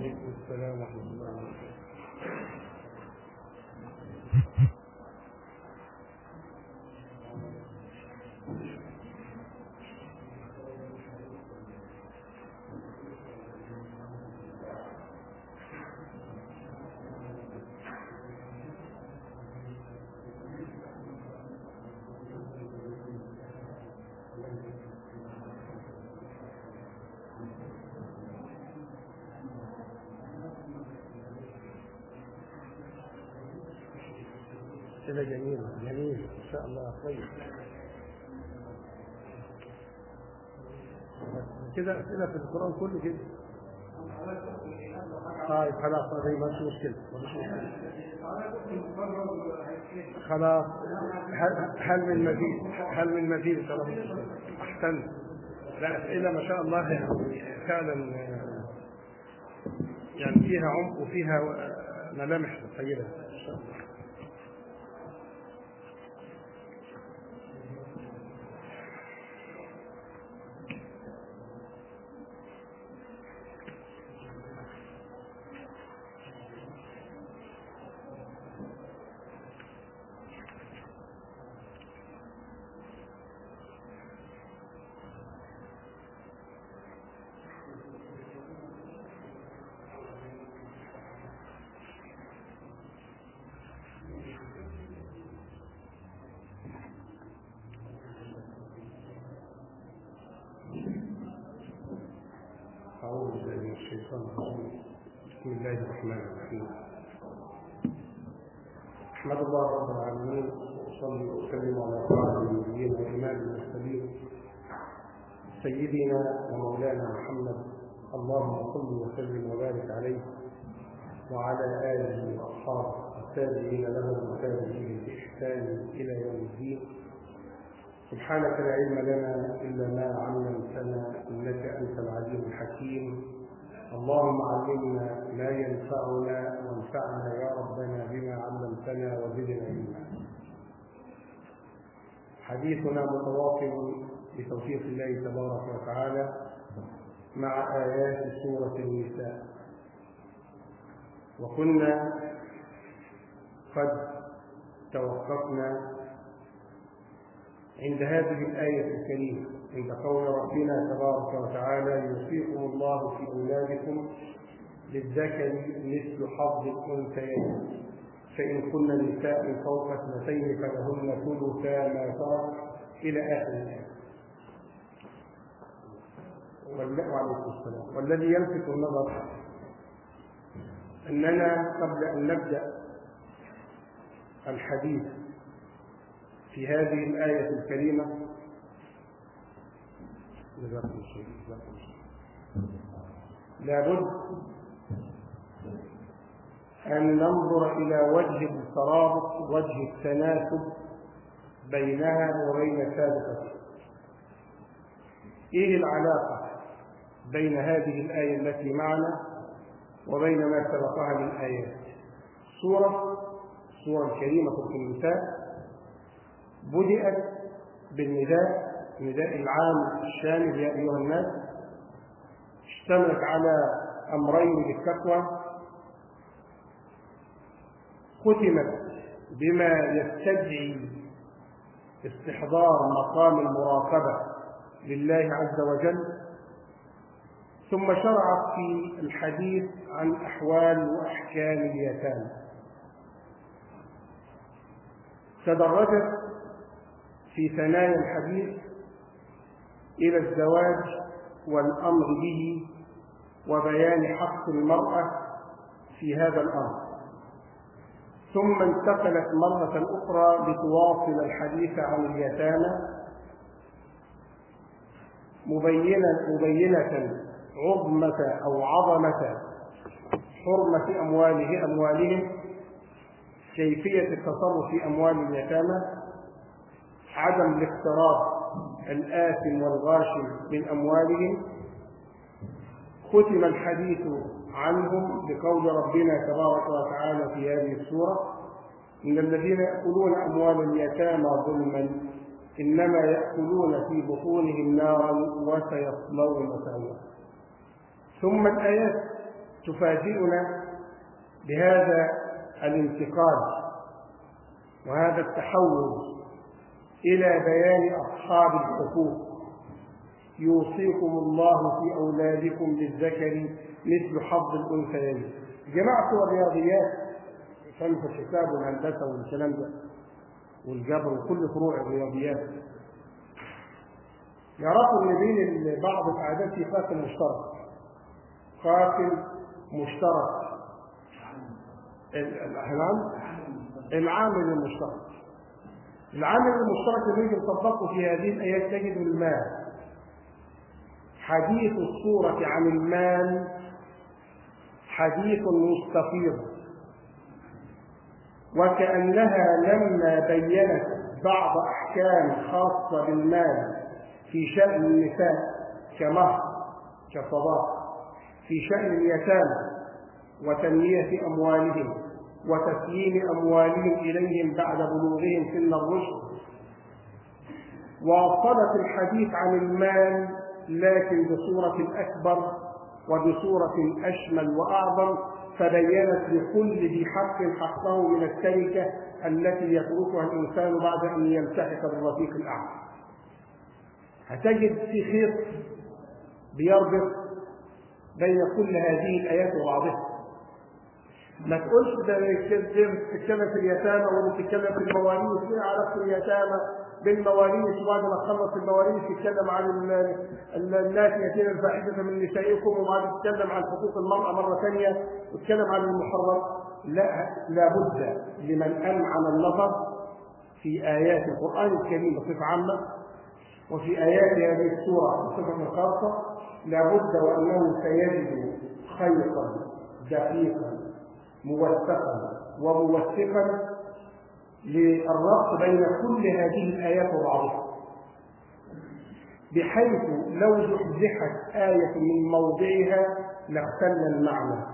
عليكم السلام ورحمة الله وبركاته كده جميل جميل ان شاء الله طيب كده كده في القران كله كده طيب خلاص هذه ما في مشكله ما فيش مشكله خلاص هل- هل من مزيد هل من مزيد خلاص احسنت لا اسئله ما شاء الله يعني فعلا آه، يعني فيها عمق وفيها آه، ملامح طيبه ان شاء الله أعوذ بالله من الشيطان الرجيم بسم الله الرحمن الرحيم أحمد الله رب العالمين وأصلي وأسلم على خاتم النبيين وإمام المرسلين سيدنا ومولانا محمد اللهم صل وسلم وبارك عليه وعلى آله وأصحابه التابعين لهم وتابعين بإحسان إلى يوم الدين سبحانك لا علم لنا إلا ما علمتنا إنك أنت العليم الحكيم اللهم علمنا ما ينفعنا وانفعنا يا ربنا بما علمتنا وزدنا علما حديثنا متواصل بتوفيق الله تبارك وتعالى مع آيات سورة النساء وكنا قد توقفنا عند هذه الآية الكريمة عند قول ربنا تبارك وتعالى يوصيكم الله في أولادكم للذكر مثل حظ الأنثيين فإن كن نساء فوق اثنتين فلهن ثلثا ما ترك إلى آخر الآية وعليكم السلام والذي يلفت النظر أننا قبل أن نبدأ الحديث في هذه الآية الكريمة جزاكم الله خير جزاكم الله خير. لابد أن ننظر إلى وجه الترابط وجه التناسب بينها وبين سابقتها إيه العلاقة بين هذه الآية التي معنا وبين ما سبقها من آيات سورة سورة الكريمة في النساء بدأت بالنداء نداء العام الشامل يا أيها الناس اشتملت على أمرين بالتقوى ختمت بما يستدعي استحضار مقام المراقبة لله عز وجل ثم شرعت في الحديث عن أحوال وأحكام اليتامى تدرجت في ثنايا الحديث إلى الزواج والأمر به وبيان حق المرأة في هذا الأمر ثم انتقلت مرة أخرى لتواصل الحديث عن اليتامى مبينة مبينة عظمة أو عظمة حرمة أمواله أموالهم كيفية التصرف في أموال اليتامى عدم الاقتراض الآثم والغاشم من أموالهم ختم الحديث عنهم بقول ربنا تبارك وتعالى في هذه السورة إن الذين يأكلون أموال اليتامى ظلما إنما يأكلون في بطونهم نارا وسيصلون سعيرا ثم الآيات تفاجئنا بهذا الانتقال وهذا التحول إلى بيان أصحاب الحقوق يوصيكم الله في أولادكم للذكر مثل حظ الأنثيين جماعة الرياضيات فن في الحساب والهندسة والكلام ده والجبر وكل فروع الرياضيات يعرفوا ان بين بعض الاعداد في قاتل مشترك قاتل مشترك العامل المشترك العامل المشترك اللي يجب نطبقه في هذه الايات تجد المال حديث الصورة عن المال حديث مستفيض وكأنها لما بينت بعض أحكام خاصة بالمال في شأن النساء كمهر كصداق في شأن اليتامى وتنمية أموالهم وتسليم أموالهم إليهم بعد بلوغهم سن الرشد وصلت الحديث عن المال لكن بصورة أكبر وبصورة أشمل وأعظم فبينت لكل ذي حق حقه من التركة التي يتركها الإنسان بعد أن يلتحق بالرفيق الأعلى هتجد في خيط بيربط بين كل هذه الآيات وبعضها ما تقولش ده بتتكلم في اليتامى وبتتكلم في المواريث ايه علاقه اليتامى بالمواريث وبعد ما تخلص المواريث تتكلم عن الناس يتيم الفاحشه من نسائكم وبعد تتكلم عن حقوق المراه مره ثانيه وتتكلم عن المحرم لا لابد لمن امعن النظر في ايات القران الكريم بصفه عامه وفي ايات هذه السوره بصفه خاصه لابد وانه سيجد خيطا دقيقا موثقا وموثقا للربط بين كل هذه الآيات وبعضها بحيث لو زحزحت آية من موضعها لاختل المعنى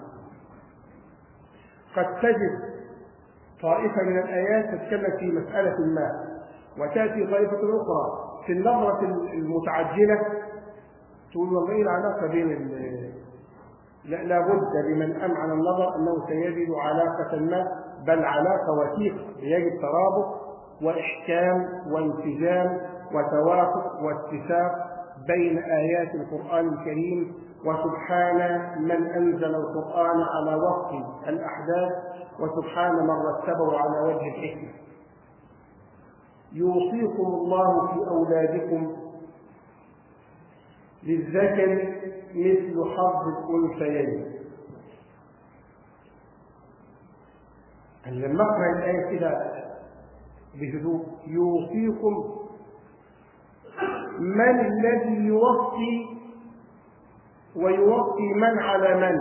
قد تجد طائفة من الآيات تتكلم في مسألة ما وتأتي طائفة أخرى في النظرة المتعجلة تقول والله ايه العلاقة بين لا لابد لمن امعن النظر انه سيجد علاقه ما بل علاقه وثيقه يجد ترابط واحكام والتزام وتوافق واتفاق بين ايات القران الكريم وسبحان من انزل القران على وفق الاحداث وسبحان من رتبه على وجه الحكمه يوصيكم الله في اولادكم للذكر مثل حظ الأنثيين لما اقرا الايه كده بهدوء يوصيكم من الذي يوصي ويوصي من على من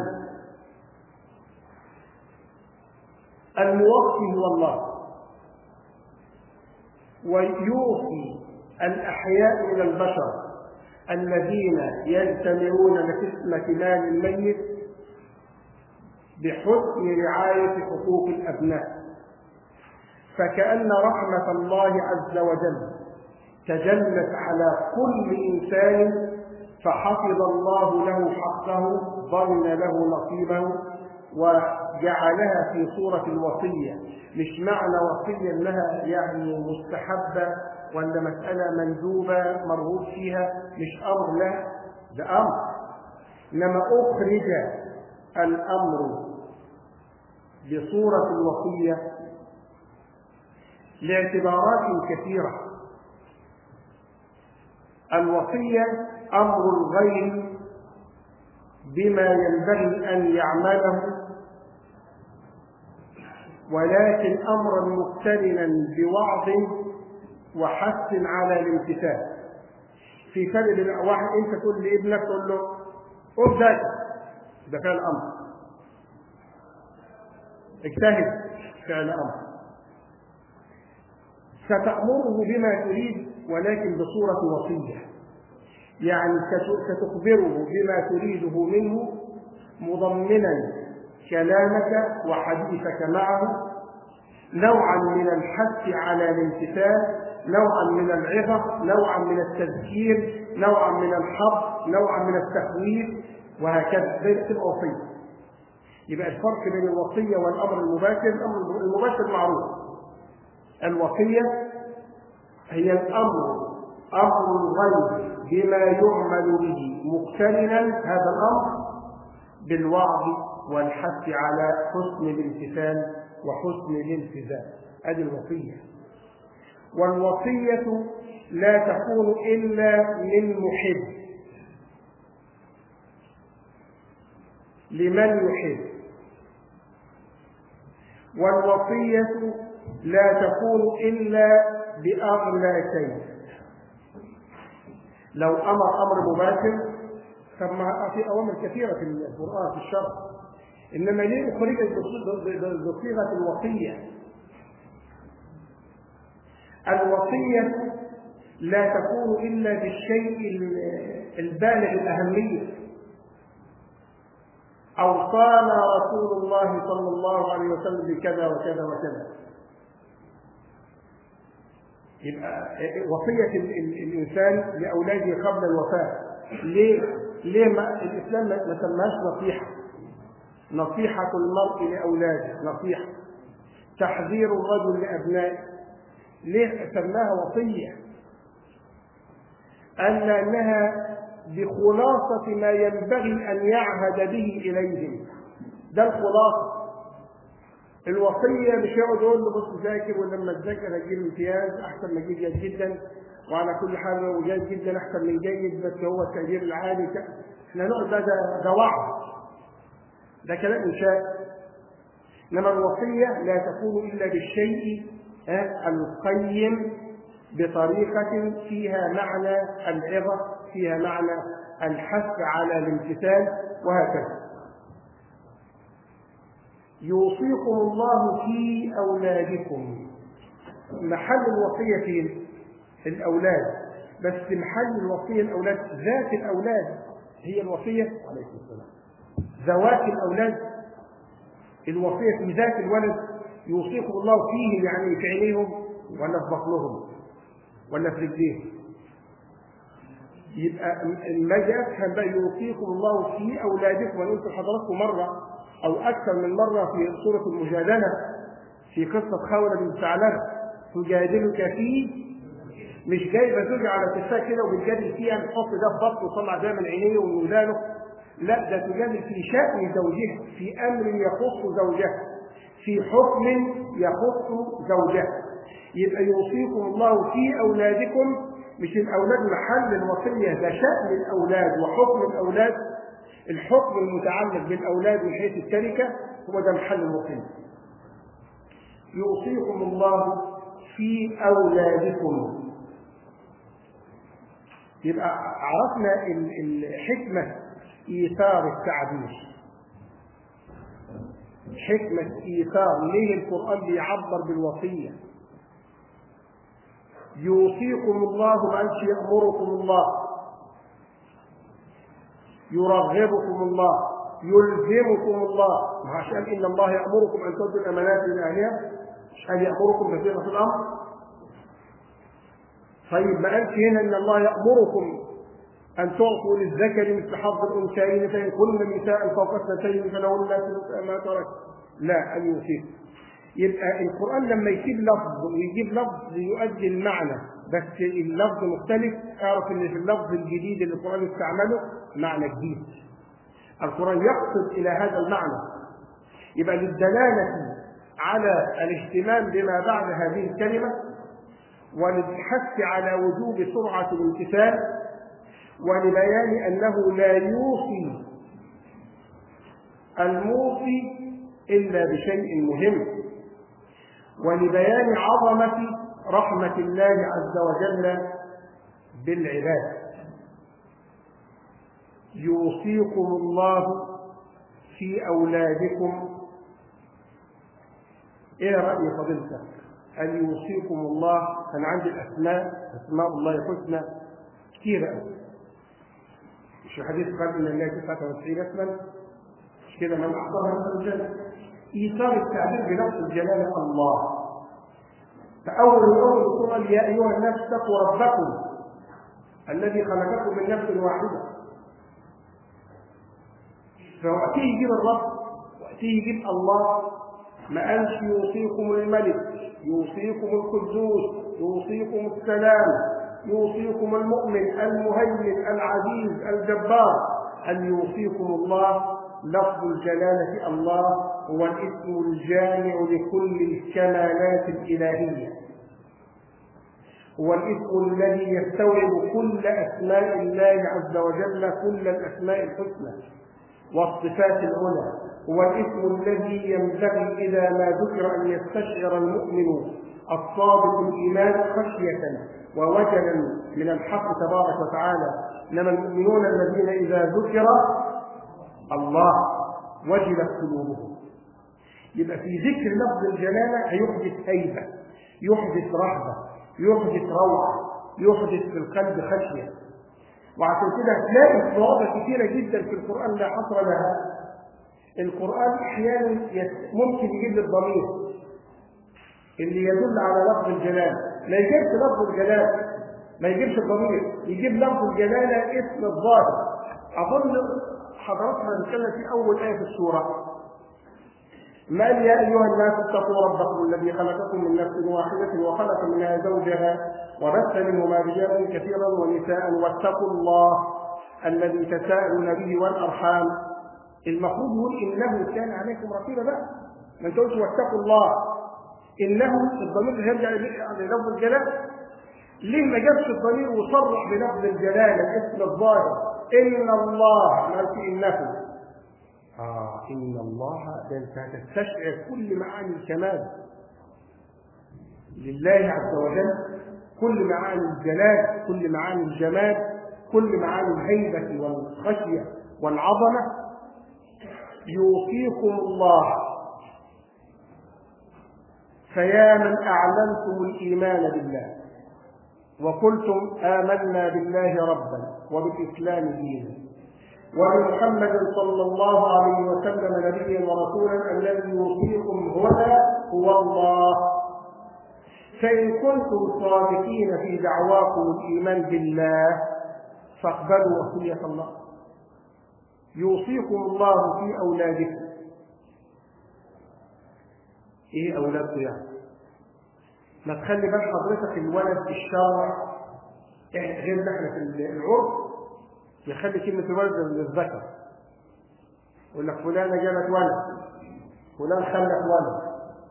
الموصي هو الله ويوصي الاحياء الى البشر الذين يجتمعون لقسمة مال الميت بحسن رعاية حقوق الأبناء فكأن رحمة الله عز وجل تجلت على كل إنسان فحفظ الله له حقه ضمن له نصيبه وجعلها في صورة الوصية مش معنى وصية انها يعني مستحبة ولا مسألة مندوبة مرغوب فيها مش أمر لا ده أمر إنما أخرج الأمر بصورة الوصية لاعتبارات كثيرة الوصية أمر الغير بما ينبغي أن يعمله ولكن أمرا مقترنا بوعظ وحث على الامتثال في فرق بين واحد انت تقول لابنك تقول له قم ذاكر ده فعل امر اجتهد فعل امر ستأمره بما تريد ولكن بصورة وصية يعني ستخبره بما تريده منه مضمنا كلامك وحديثك معه نوعا من الحث على الامتثال نوعا من العظة نوعا من التذكير نوعا من الحظ نوعا من التخويف وهكذا زي تبقى وصية يبقى الفرق بين الوصية والأمر المباشر الأمر المباشر معروف الوصية هي الأمر أمر الغيب بما يعمل به مقترنا هذا الأمر بالوعظ والحث على حسن الامتثال وحسن الالتزام هذه الوصية والوصية لا تكون إلا من محب لمن يحب والوصية لا تكون إلا بأغلى شيء لو أمر أمر مباشر كما في أوامر كثيرة في القرآن في الشرع إنما ليه أخرجت بصيغة الوصية الوصية لا تكون إلا بالشيء البالغ الأهمية أوصانا رسول الله صلى الله عليه وسلم بكذا وكذا وكذا يبقى وصية الإنسان لأولاده قبل الوفاة ليه؟ ليه ما الإسلام ما سماهاش نصيحة نصيحة المرء لأولاده نصيحة تحذير الرجل لأبنائه ليه سماها وصية قال لأنها بخلاصة ما ينبغي أن يعهد به إليهم ده الخلاصة الوصية مش يقعد يقول له بص ذاكر ولما تذاكر هتجيب امتياز أحسن ما تجيب جيد جدا وعلى كل حال لو جيد جدا أحسن من جيد بس هو التقدير العالي احنا نقعد ده ده وعظ ده كلام إنشاء إنما الوصية لا تكون إلا بالشيء القيم بطريقة فيها معنى العظة فيها معنى الحث على الامتثال وهكذا يوصيكم الله في أولادكم محل الوصية فين؟ الأولاد بس محل الوصية الأولاد ذات الأولاد هي الوصية عليكم السلام ذوات الأولاد الوصية في ذات الولد يوصيكم الله فيه يعني في عينيهم ولا في بطنهم ولا في رجليهم يبقى لما اجي افهم بقى يوصيكم الله في اولادكم وانا قلت لحضراتكم مره او اكثر من مره في سوره المجادله في قصه خوله بن ثعلبه تجادلك فيه مش جايبه زوجة على كتفها كده وبتجادل فيها نحط ده في بطنه وطلع ده من عينيه ومن ودانه لا ده تجادل في شأن زوجها في امر يخص زوجها في حكم يخص زوجها يبقى يوصيكم الله في اولادكم مش الاولاد محل الوصيه ده شان الاولاد وحكم الاولاد الحكم المتعلق بالاولاد من حيث التركه هو ده محل الوصيه يوصيكم الله في اولادكم يبقى عرفنا الحكمه ايثار التعبير حكمه ايثار ليه القران بيعبر بالوصيه يوصيكم الله ما قالش يأمركم الله يرغبكم الله يلزمكم الله ما عشان إن الله يأمركم أن تؤدوا الأمانات إلى أهلها مش قال يأمركم بصيغة الأمر طيب ما قالش هنا إن الله يأمركم أن تعطوا للذكر مثل حظ الأنثيين فإن كن نساء فوق اثنتين فلهن ما ترك لا أن يوصيكم يبقى القرآن لما يجيب لفظ ويجيب لفظ يؤدي المعنى بس اللفظ مختلف اعرف ان في اللفظ الجديد اللي القرآن استعمله معنى جديد. القرآن يقصد إلى هذا المعنى. يبقى للدلالة على الاهتمام بما بعد هذه الكلمة وللحث على وجوب سرعة الامتثال ولبيان أنه لا يوصي الموصي إلا بشيء مهم ولبيان عظمة رحمة الله عز وجل بالعباد يوصيكم الله في أولادكم إيه رأي فضيلتك؟ أن يوصيكم الله أنا عندي الأسماء أسماء الله الحسنى كثيرة أوي مش الحديث قال إن الله 99 اسما مش كده من أحصاها مثل الجنة إيثار التعبير بلفظ الجلالة الله فأول الأمر الرسول يا أيها الناس اتقوا ربكم الذي خلقكم من نفس واحدة فهو أكيد يجيب الرب وقتيه يجيب الله ما قالش يوصيكم الملك يوصيكم القدوس يوصيكم السلام يوصيكم المؤمن المهيمن العزيز الجبار أن يوصيكم الله لفظ الجلالة الله هو الاسم الجامع لكل الكمالات الإلهية هو الاسم الذي يستوعب كل أسماء الله عز وجل كل الأسماء الحسنى والصفات العلى هو الاسم الذي ينبغي إذا ما ذكر أن يستشعر المؤمن الصادق الإيمان خشية ووجلا من الحق تبارك وتعالى إنما المؤمنون الذين إذا ذكر الله وجلت قلوبهم يبقى في ذكر لفظ الجلالة هيحدث هيبة يحدث رهبة يحدث روعة يحدث في القلب خشية وعشان كده هتلاقي مواضع كثيرة جدا في القرآن لا حصر لها القرآن أحيانا ممكن يجيب الضمير اللي يدل على لفظ الجلال ما يجيبش لفظ الجلال ما يجيبش الضمير يجيب لفظ الجلالة اسم الظاهر أظن حضراتنا نتكلم في أول آية في السورة ما يا أيها الناس اتقوا ربكم الذي خلقكم من نفس واحدة وخلق منها زوجها وبث منهما رجالا كثيرا ونساء واتقوا الله الذي تساءلون به والأرحام المفروض يقول إنه كان عليكم رقيبا بقى ما تقولش واتقوا الله إنه الضمير يرجع للفظ الجلال ليه ما جابش الضمير وصرح بلفظ الجلالة الاسم الظاهر إن الله ما في إنه آه إن الله ده أنت هتستشعر كل معاني الكمال لله عز وجل كل معاني الجلال كل معاني الجمال كل معاني الهيبة والخشية والعظمة يوصيكم الله فيا من أعلنتم الإيمان بالله وقلتم آمنا بالله ربا وبالإسلام دينا وبمحمد صلى الله عليه وسلم نبيا ورسولا الذي يوصيكم هنا هو الله فإن كنتم صادقين في دعواكم الإيمان بالله فاقبلوا وصية الله يوصيكم الله في أولادكم إيه أولادكم يعني؟ ما تخلي بال حضرتك الولد في الشارع غير احنا في العرف يخلي كلمة الولد للذكر يقول لك فلانة جابت ولد فلان خلف ولد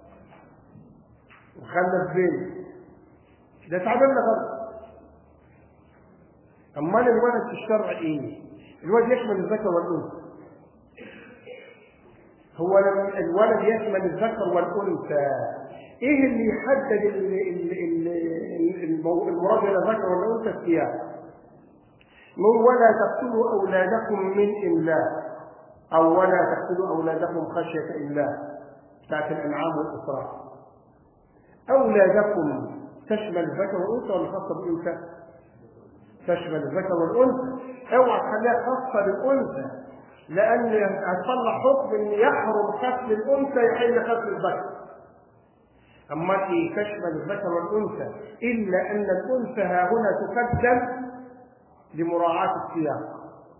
وخلف بنت ده تعبنا غلط امال الولد في الشرع ايه؟ الولد يشمل الذكر والانثى هو لما الولد يشمل الذكر والانثى ايه اللي يحدد المراد الى الذكر والانثى السياق من ولا تقتلوا أولادكم من إملاق أو ولا تقتلوا أولادكم خشية إملاق بتاعت الأنعام والإسراف أولادكم تشمل الذكر والأنثى ولا خاصة بالأنثى؟ تشمل الذكر والأنثى اوعى تخليها خاصة بالأنثى لأن هتطلع حكم إن يحرم قتل الأنثى يحل قتل الذكر أما إيه تشمل الذكر والأنثى إلا أن الأنثى ها هنا تقدم لمراعاة السياق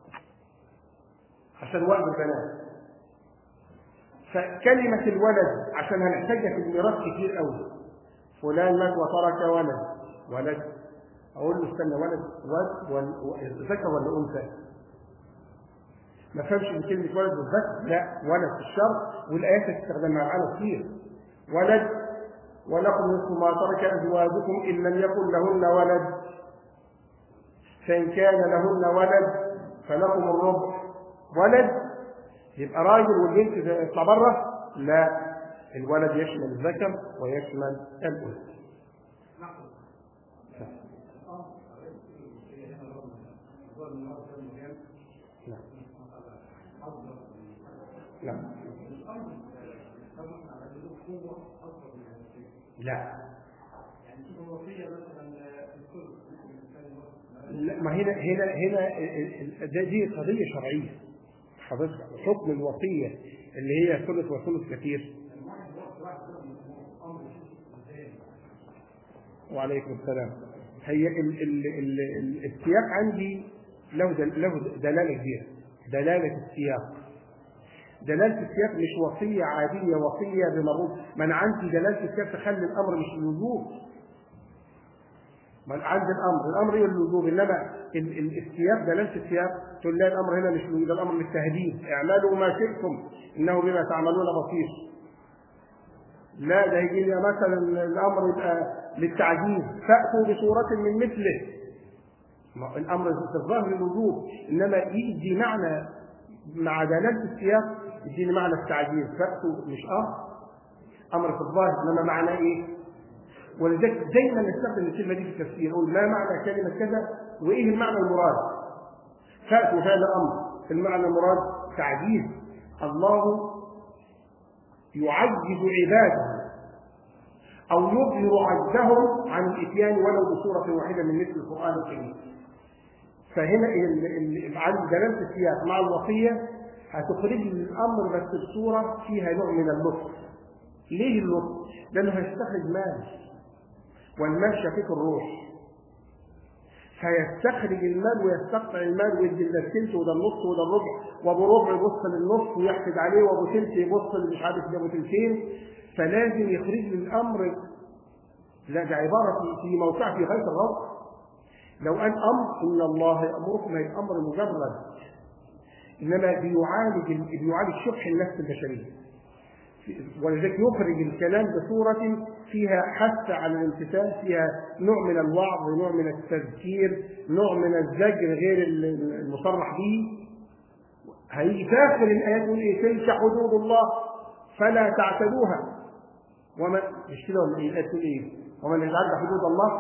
عشان وقت البنات فكلمة الولد عشان هنحتاجها في الميراث كتير قوي فلان مات وترك ولد ولد أقول له استنى ولد ولد ذكر ولا أنثى؟ ما فهمش من كلمة ولد والذكر لا ولد في الشر والآيات تستخدم معانا كتير ولد ولكم نصف ما ترك أزواجكم إن لم يكن لهن ولد فإن كان لهن ولد فلكم الربع ولد يبقى راجل والبنت يطلع بره لا الولد يشمل الذكر ويشمل الأنثى لا لا لا ما هنا هنا هنا ده دي قضيه شرعيه حضرتك حكم الوصيه اللي هي ثلث وثلث كثير وعليكم السلام هي ال ال ال ال السياق عندي له دل له دلاله كبيره دلاله السياق دلالة السياق مش وصية عادية وصية بمرور من عندي دلالة السياق تخلي الأمر مش للوجوب من عند الأمر الأمر هي اللزوم إنما ال- ال- السياق دلالة السياق تقول لا الأمر هنا مش للوجوب، ده الأمر للتهديد اعملوا ما شئتم إنه بما تعملون بصير لا ده يجي لي مثلا الأمر يبقى للتعجيز فأتوا بصورة من مثله ما الأمر في الظاهر للوجوب إنما يدي معنى مع دلالة السياق يديني معنى التعجيز فأتوا مش أمر أمر في الظاهر إنما معناه إيه؟ ولذلك دايما نستخدم الكلمة دي في التفسير نقول ما معنى كلمة كذا وإيه المعنى المراد فأتوا هذا الأمر المعنى المراد تعجيز الله يعجز عباده أو يظهر عجزهم عن الإتيان ولو بصورة واحدة من مثل القرآن الكريم فهنا ال- ال- عند دلالة السياق مع الوصية هتخرج لي الأمر بس بصورة فيها نوع من اللطف ليه اللطف؟ لأنه هيستخرج مال والمال شقيق الروح فيستخرج المال ويستقطع المال ويدي ده الثلث وده النص وده الربع وابو ربع يبص للنص ويحسد عليه وابو ثلث يبص اللي مش عارف ده ابو ثلثين فلازم يخرج لي الامر لا ده عباره في- في موقع في غايه الروعه لو ان امر ان الله يامركم هي امر مجرد انما بيعالج بيعالج شح النفس البشريه ولذلك يخرج الكلام بصورة فيها حث على الامتثال فيها نوع من الوعظ نوع من التذكير نوع من الزجر غير المصرح به هيجي في اخر الايات يقول ايه تلك حدود الله فلا تعتدوها ومن مش كده ولا ايه الايه تقول ايه ومن يتعدى حدود الله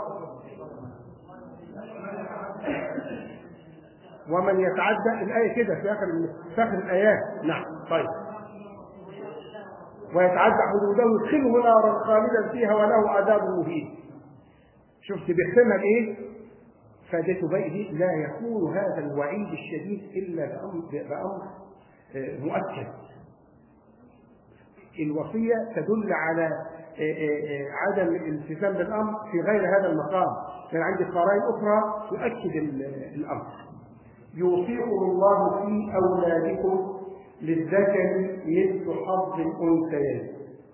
ومن يتعدى الايه كده في اخر في اخر الايات نعم طيب ويتعدى حدوده يدخله نارا خالدا فيها وله عذاب مهين شفت بيختمها بايه فادته بقى لا يكون هذا الوعيد الشديد الا بامر بامر آه، مؤكد الوصيه تدل على آه، آه، آه، عدم الالتزام بالامر في غير هذا المقام كان عندي قرائن اخرى تؤكد ال- الامر يوصيكم الله في اولادكم للذكر مثل حظ الانثيين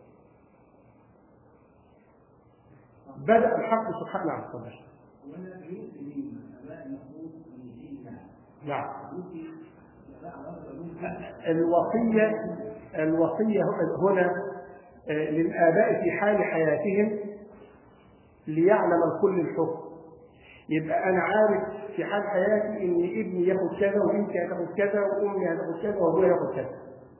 بدأ الحق سبحانه على الصدر ولا يؤذي الاباء المفروض من ديننا نعم يؤذي الاباء رجل الوصية الوصية هنا آه، للآباء في حال حياتهم ليعلم الكل الحكم يبقى أنا عارف في حال حياتي إن ابني ياخد كذا وبنتي هتاخد كذا وأمي هتاخد كذا وأبويا ياخد كذا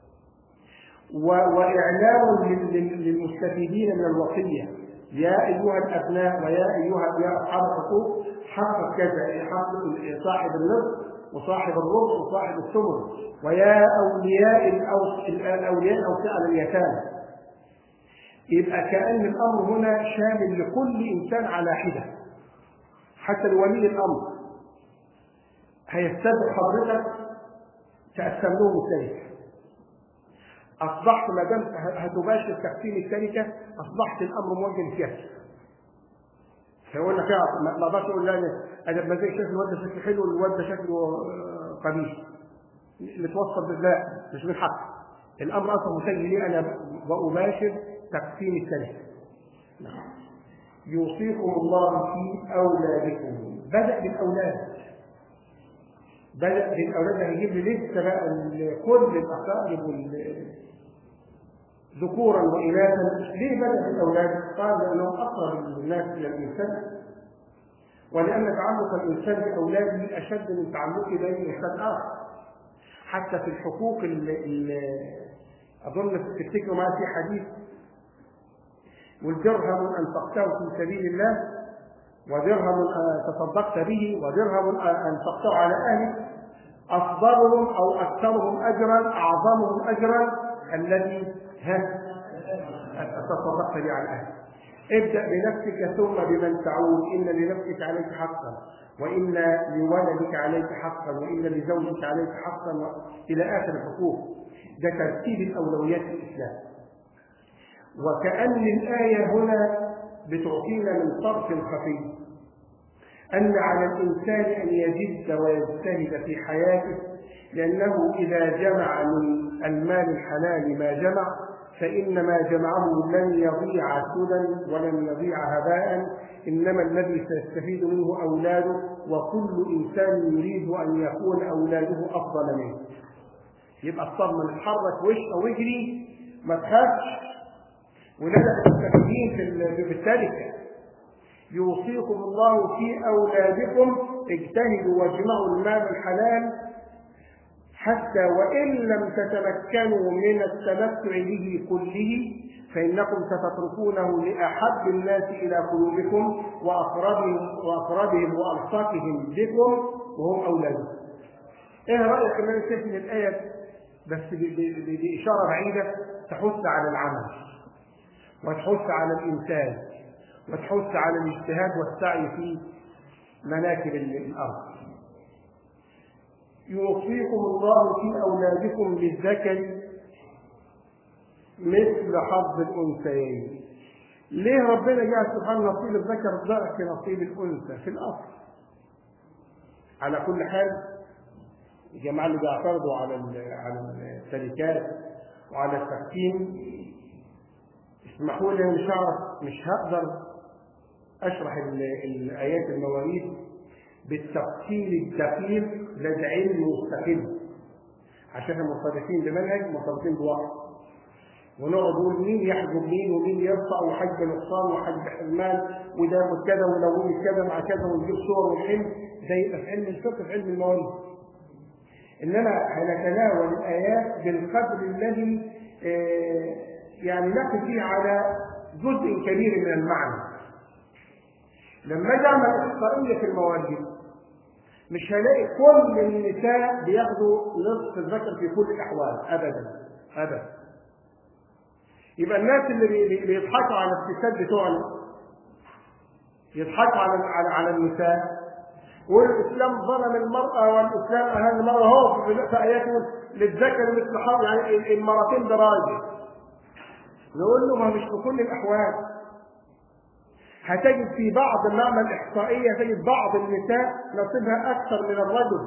و- وإعلام لل- لل- للمستفيدين من الوصية يا أيها الأبناء ويا أيها يا أصحاب الحقوق حق كذا حق صاحب النصف وصاحب الربع وصاحب الثمن ويا أولياء الأوس- الأولياء الأوساء على اليتامى يبقى كأن الأمر هنا شامل لكل إنسان على حدة حتى لولي الأمر هيستدعي حضرتك تقسم لهم التركة أصبحت ما دام هتباشر تقسيم التركة أصبحت الأمر موجه لسيادتك فيقول لك يا ما ما اقدرش اقول لا انا انا بمزاج شكل الواد ده شكله حلو والواد ده شكله آه، قبيح نتوصل بالله مش من حق الامر اصلا متجه لي انا واباشر تقسيم التركه نعم. يوصيكم الله في اولادكم بدا بالاولاد بدا بالاولاد هيجيب لي لسه بقى ال- كل الاقارب وال ذكورا واناثا ليه بدا بالاولاد؟ قال لانهم اقرب الناس الى الانسان ولان تعلق الانسان باولاده اشد من تعلقه باي انسان اخر حتى في الحقوق اللي اظن تفتكروا معي في حديث والدرهم انفقته في سبيل الله ودرهم آه، تصدقت به ودرهم آه، انفقته على اهلك افضلهم او اكثرهم اجرا اعظمهم اجرا الذي ها تصدقت به على اهلك ابدا بنفسك ثم بمن تعود ان لنفسك عليك حقا وان لولدك عليك حقا وان لزوجك عليك حقا و... الى اخر الحقوق ده ترتيب الاولويات في الاسلام وكأن الآية هنا بتعطينا من طرف خفي أن على الإنسان أن يجد ويجتهد في حياته لأنه إذا جمع من المال الحلال ما جمع فإنما جمعه لن يضيع سدى ولن يضيع هباء إنما الذي سيستفيد منه أولاده وكل إنسان يريد أن يكون أولاده أفضل منه يبقى الصدمة نتحرك وش أو اجري ما تخافش ولاد المستفيدين في في التركة يوصيكم الله في أولادكم اجتهدوا واجمعوا المال الحلال حتى وإن لم تتمكنوا من التمتع به كله فإنكم ستتركونه لأحب الناس إلى قلوبكم وأقربهم وأقربهم وألصقهم بكم وهم أولادكم. إيه رأيك إن أنا شايف من الآية بس بإشارة بعيدة تحث على العمل وتحث على الإنسان وتحث على الاجتهاد والسعي في مناكب الأرض. يوصيكم الله في أولادكم بالذكر مثل حظ الأنثيين ليه ربنا جعل سبحانه نصيب الذكر ضعف نصيب الأنثى في الأصل على كل حال الجماعة اللي بيعترضوا على على التركات وعلى التحكيم اسمحوا لي مش هعرف مش هقدر اشرح الايات المواريث بالتفصيل الدقيق لدى علم مستقل عشان احنا مرتبطين بمنهج مرتبطين بوقت ونقعد نقول مين يحجب مين ومين يرفع وحج نقصان وحج حرمان وده ياخد كذا ولو كذا مع كذا ونجيب صور ونحل ده يبقى في علم الفقه في علم المواريث انما هنتناول الايات بالقدر الذي يعني نقف فيه على جزء كبير من المعنى لما اجي اعمل احصائيه في المواريث مش هلاقي كل النساء بياخدوا نصف الذكر في كل الاحوال ابدا ابدا يبقى الناس اللي بيضحكوا على الستات بتوعنا يضحكوا على على على النساء والاسلام ظلم المراه والاسلام اهان المراه هو في اياته للذكر مثل حظ يعني المرتين دراجه نقول له ما مش في كل الاحوال هتجد في بعض النعمة الإحصائية تجد بعض النساء نصيبها أكثر من الرجل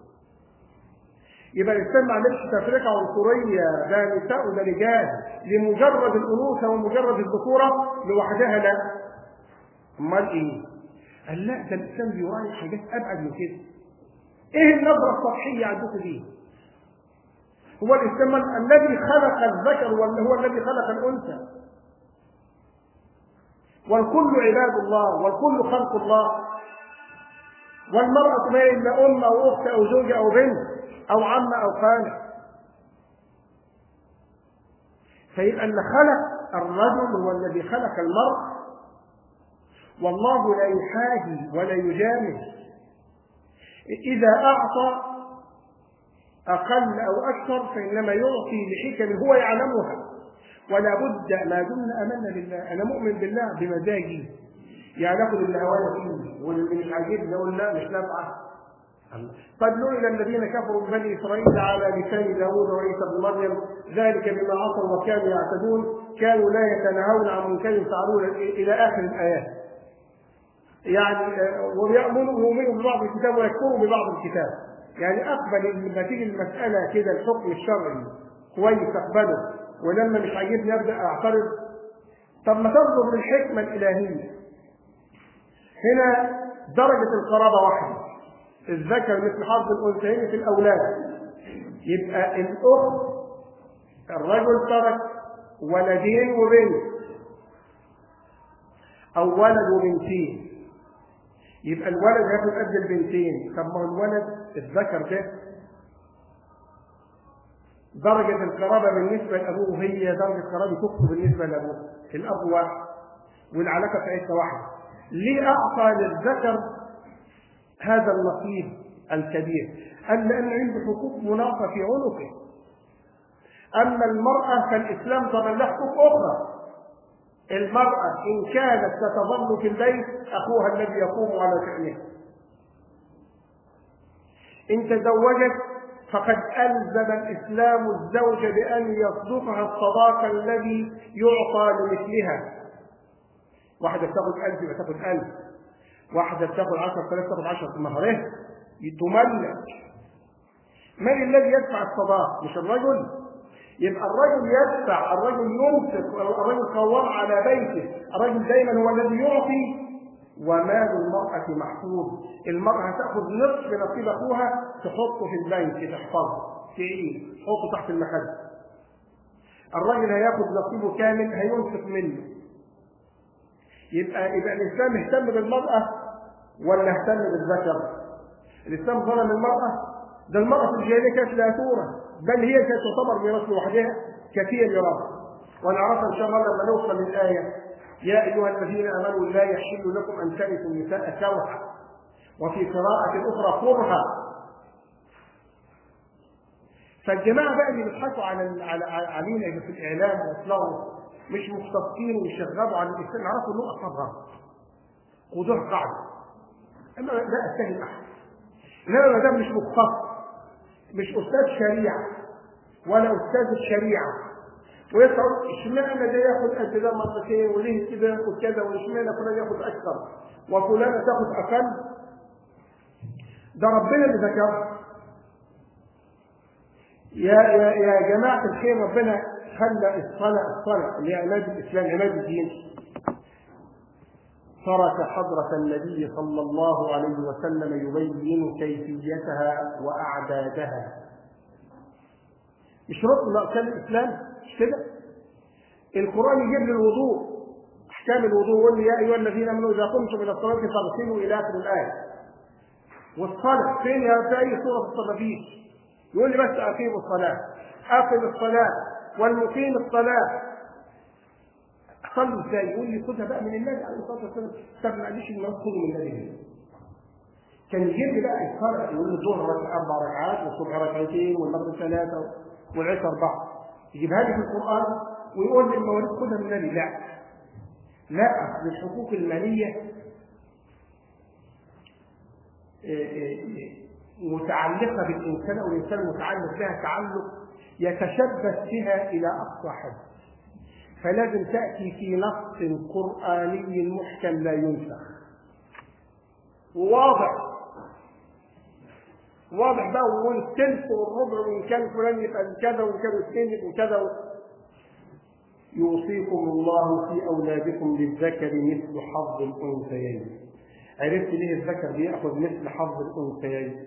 يبقى الإنسان ما عملش تفرقة عنصرية ده نساء وده رجال لمجرد الأنوثة ومجرد الذكورة لوحدها لا أمال إيه؟ قال لا ده الإنسان بيراعي حاجات أبعد من كده إيه النظرة السطحية عندكم دي؟ هو الإنسان الذي خلق الذكر ولا هو الذي خلق الأنثى والكل عباد الله والكل خلق الله والمرأة ما إلا أم أو أخت أو زوجة أو بنت أو عم أو خالة فيبقى اللي خلق الرجل هو الذي خلق المرء والله لا يحاجي ولا يجامل إذا أعطى أقل أو أكثر فإنما يعطي لحكم هو يعلمها ولا بد ما دمنا امنا بالله انا مؤمن بالله بمزاجي يعني ناخد اللي هوانا فيه واللي مش عاجبني نقول لا مش نافعه قد لعن الذين كفروا من بني اسرائيل على لسان داوود وعيسى بن مريم ذلك بما عصوا وكانوا يعتدون كانوا لا يتناهون عن منكر يفعلون الى اخر الايات يعني ويأمنوا يؤمنوا ببعض الكتاب ويكفروا ببعض الكتاب يعني اقبل لما تيجي المساله كده الحكم الشرعي كويس اقبله ولما مش عاجبني ابدا اعترض طب ما تنظر للحكمه الالهيه هنا درجه القرابه واحده الذكر مثل حظ الانثيين في الاولاد يبقى الاخت الرجل ترك ولدين وبنت او ولد وبنتين يبقى الولد هياخد قد البنتين طب ما هو الولد الذكر ده درجة القرابة بالنسبة لأبوه هي درجة قرابة أخته بالنسبة لأبوه الأب واحد والعلاقة بتاعتها واحدة ليه أعطى للذكر هذا النصيب الكبير؟ قال لأن عنده حقوق مناطة في عنقه أما المرأة فالإسلام ضمن لها حقوق أخرى المرأة إن كانت ستظل في البيت أخوها الذي يقوم على شأنها إن تزوجت فقد ألزم الإسلام الزوج بأن يصدقها الصداق الذي يعطى لمثلها واحدة بتاخد ألف يبقى تاخد ألف واحدة بتاخد عشر ثلاث تاخد عشر مهرها تملك من الذي يدفع الصداق مش الرجل يبقى الرجل يدفع الرجل ينفق الرجل قوام على بيته الرجل دايما هو الذي يعطي ومال المرأة محفوظ المرأة تأخذ نصف نصيب أخوها تحطه في البنك تحفظه في إيه؟ تحطه تحت المخدة الرجل هياخد نصيبه كامل هينفق منه يبقى يبقى الإسلام اهتم بالمرأة ولا اهتم بالذكر؟ الإسلام ظلم المرأة ده المرأة في الجاهلية كانت لا تورث بل هي كانت تعتبر ميراث لوحدها كثير ميراث ونعرفها إن شاء الله لما نوصل للآية يا أيها الذين آمنوا لا يحل لكم أن ترثوا النساء كرها وفي قراءة أخرى كرها فالجماعة بقى اللي بيضحكوا على على علينا في الإعلام ويطلعوا مش مختصين ويشغبوا على الإسلام يعرفوا إنه أصلا غلط خدوها قاعدة أما لا أتهم أحد إنما ما دام مش مختص مش أستاذ شريعة ولا أستاذ الشريعة ويطلع اشمعنى ده ياخد قد ده مرتين وليه كده ياخد كذا واشمعنى فلان ياخد اكثر وفلانه تاخد اقل ده ربنا اللي ذكره يا يا يا جماعه الخير ربنا خلى الصلاه الصلاه اللي هي عماد الاسلام عماد الدين ترك حضرة النبي صلى الله عليه وسلم يبين كيفيتها وأعدادها مش ركن من أركان الإسلام مش كده؟ القرآن يجيب لي الوضوء أحكام الوضوء يقول لي يا أيها الذين آمنوا إذا قمتم إلى الصلاة فاغسلوا إلى آخر الآية والصلاة فين يا في أي سورة الصلاة فيه؟ يقول لي بس أقيموا الصلاة أقم الصلاة والمقيم الصلاة صلوا ازاي؟ يقول لي خدها بقى من النبي عليه الصلاه والسلام طب معلش المرض خده من النبي كان يجيب لي بقى الفرق يقول لي الظهر اربع ركعات والصبح ركعتين والمغرب ثلاثه والعشاء اربعه يجيبها لي في القران ويقول لي المواريث خدها من النبي لا لا اصل الحقوق الماليه متعلقه بالانسان او الانسان متعلق بها تعلق يتشبث بها الى اقصى حد فلازم تأتي في نص قرآني محكم لا ينسخ وواضح واضح بقى والثلث والربع وإن كان فلان يبقى كذا وإن كان اثنين يبقوا كذا يوصيكم الله في أولادكم للذكر مثل حظ الأنثيين عرفت ليه الذكر بياخذ مثل حظ الأنثيين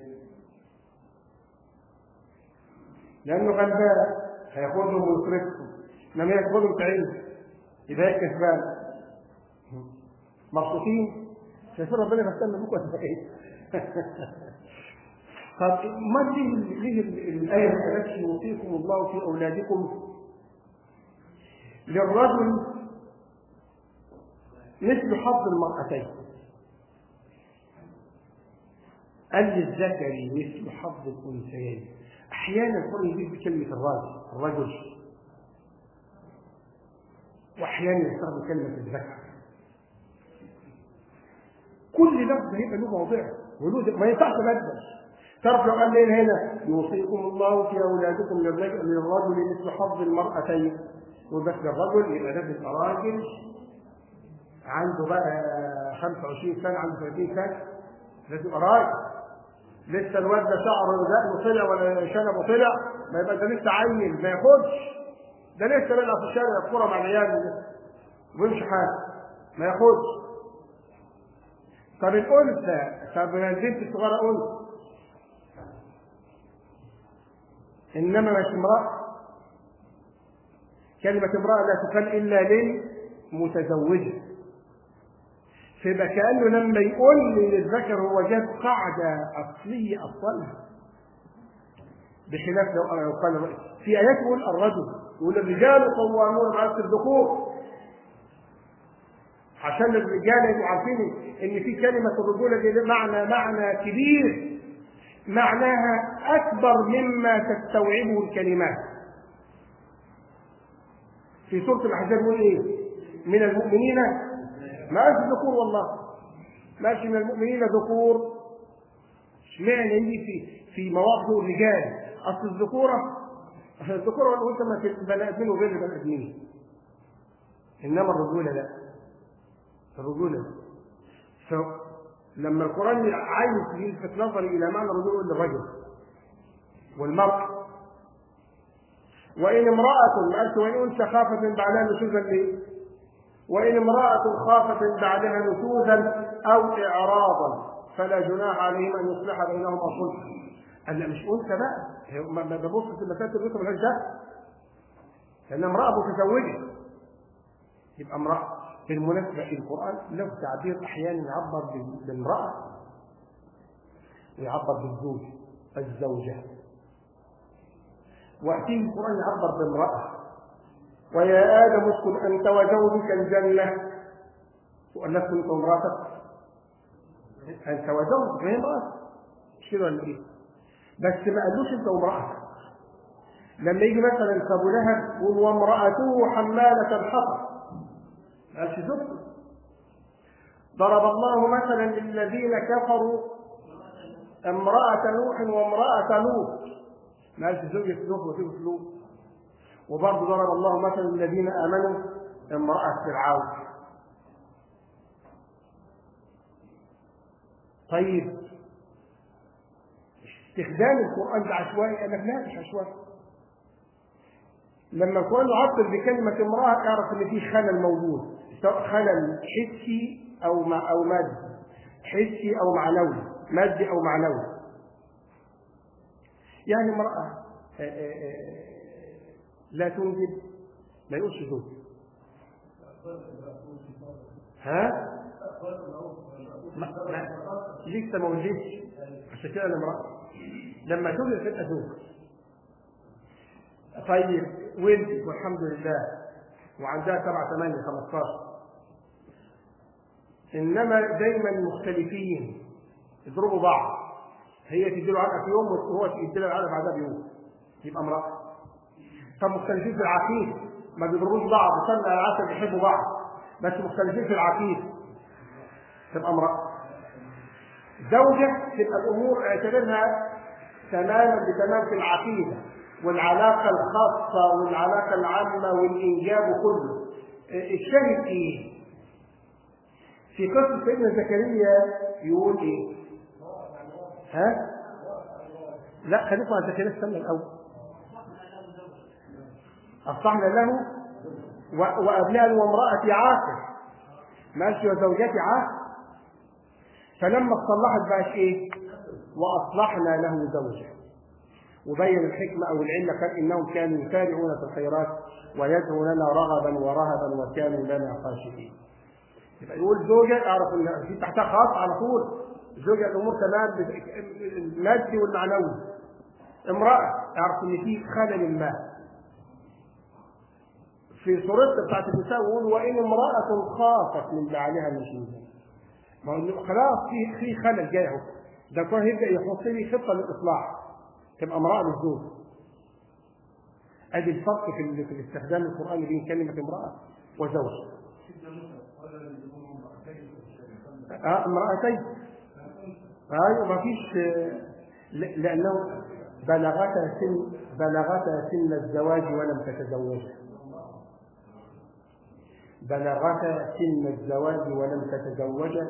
لأنه غلبان هياخدهم ويصرفهم لما ياخدهم تعين يبقى كسبان مبسوطين شايفين ربنا بيهتم بكم ولا ايه؟ طب ما ليه ليه الايه ما قالتش يوصيكم الله في اولادكم للرجل مثل حظ المرأتين قال للذكر مثل حظ الانثيين احيانا القران يجيب بكلمه الراجل الرجل واحيانا يستخدم كلمه الذكر كل لفظ هيبقى له موضعه وله ما ينفعش ابدا تعرف لو قال لي هنا يوصيكم الله في اولادكم للرجل مثل حظ المرأتين وبس الرجل يبقى ده بيبقى راجل عنده بقى 25 سنه عنده 30 سنه لازم يبقى راجل لسه الواد ده شعره دقنه طلع ولا شنبه طلع ما يبقى ده لسه عيل ما ياخدش ده لسه بيلعب في الشارع الكوره مع العيال لسه ويمشي حاجه ما ياخدش طب الانثى طب البنت الصغيره انثى انما مش امراه كلمه امراه لا تقال الا للمتزوجه فيبقى كانه لما يقول لي للذكر هو جاب قاعده اصليه اصلها بخلاف لو قال في ايات يقول الرجل يقول الرجال قوامون على الذكور عشان الرجال يبقوا عارفين ان في كلمه الرجوله دي معنى معنى كبير معناها اكبر مما تستوعبه الكلمات في سوره الاحزاب يقول ايه من المؤمنين ما قالش ذكور والله ماشي من المؤمنين ذكور اشمعنى يجي في في مواقف الرجال اصل الذكوره الذكوره والانثى ما في البني ادمين وغير البني ادمين انما الرجوله لا الرجوله فلما القران عايز يلفت نظري الى معنى الرجوله يقول للرجل والمرأة وإن امرأة ما قالش وإن أنثى خافت من بعدها نشوزا ليه؟ وإن امرأة خافت من بعدها نشوزا أو إعراضا فلا جناح عليهم أن يصلح بينهما صلحا. قال لا مش أنثى بقى هي ما ما ببص في المسائل الرسم ملهاش دخل. لأن امرأة متزوجة يبقى امرأة بالمناسبة القرآن له تعبير أحيانا يعبر بال- بالامرأة ويعبر بالزوج الزوجة وأتيه القرآن يعبر بامرأة ويا آدم اسكن أنت وزوجك الجنة ولست أنت وامرأتك أنت وزوجك وهي امرأة مش كده ولا إيه؟ بس ما قالوش أنت وامرأتك لما يجي مثلا أبو لهب يقول وامرأته حمالة الحطب ما قالش زوجته ضرب الله مثلا للذين كفروا امرأة نوح وامرأة لوط ما قالش زوجة لوط وزوجة لوط وبرضه ضرب الله مثلا للذين آمنوا امرأة فرعون طيب استخدام القرآن ده عشوائي قال لك لا مش عشوائي لما القرآن يعبر بكلمة امرأة اعرف ان في خلل موجود سواء خلل حسي او مع او مادي حسي او معنوي مادي او معنوي يعني امرأة آه، آه، آه، لا تنجب ما يقولش زوج ها؟ ما ما لسه ما ولدتش عشان كده الامرأة لما تولد تبقى زوج طيب ولدت والحمد لله وعندها سبعة ثمانية 15 إنما دايما مختلفين يضربوا بعض هي تديله علقة في يوم وهو يديله علقة بعدها بيوم يبقى امرأة طب مختلفين في العقيدة ما بيضربوش بعض وصلنا على العسل بيحبوا بعض بس مختلفين في العقيدة تبقى امرأة زوجة تبقى الأمور اعتبرها تماما بتمام في العقيدة والعلاقة الخاصة والعلاقة العامة والإنجاب وكله الشاهد إيه؟ في قصة سيدنا زكريا يقول إيه؟ ها؟ لا خليكم على زكريا استنى الأول أصلحنا له و- وأبناء وامرأتي عاقر ماشي وزوجتي عاقر فلما اتصلحت بقى ايه؟ واصلحنا له زوجه وبين الحكمه او العله كان انهم كانوا يسارعون في الخيرات ويدعوننا رغبا ورهبا وكانوا لنا خاشعين. يبقى يقول زوجه اعرف ان في تحتها خاص على طول زوجه الامور تمام المادي والمعنوي. امراه اعرف ان في خلل ما. في صورتها بتاعت النساء يقول وان امراه خافت من بعلها نشوزا. ما هو خلاص في في خلل جاي اهو ده كان هيبدا يحط لي خطه للاصلاح تبقى امراه للزوج ادي الفرق في ال- في الاستخدام القراني بين كلمه امراه وزوج اه امرأتين ايوه ما فيش آه، ل- لانه بلغتا سن بلغتا سن الزواج ولم تتزوجا بلغتا سن الزواج ولم تتزوجا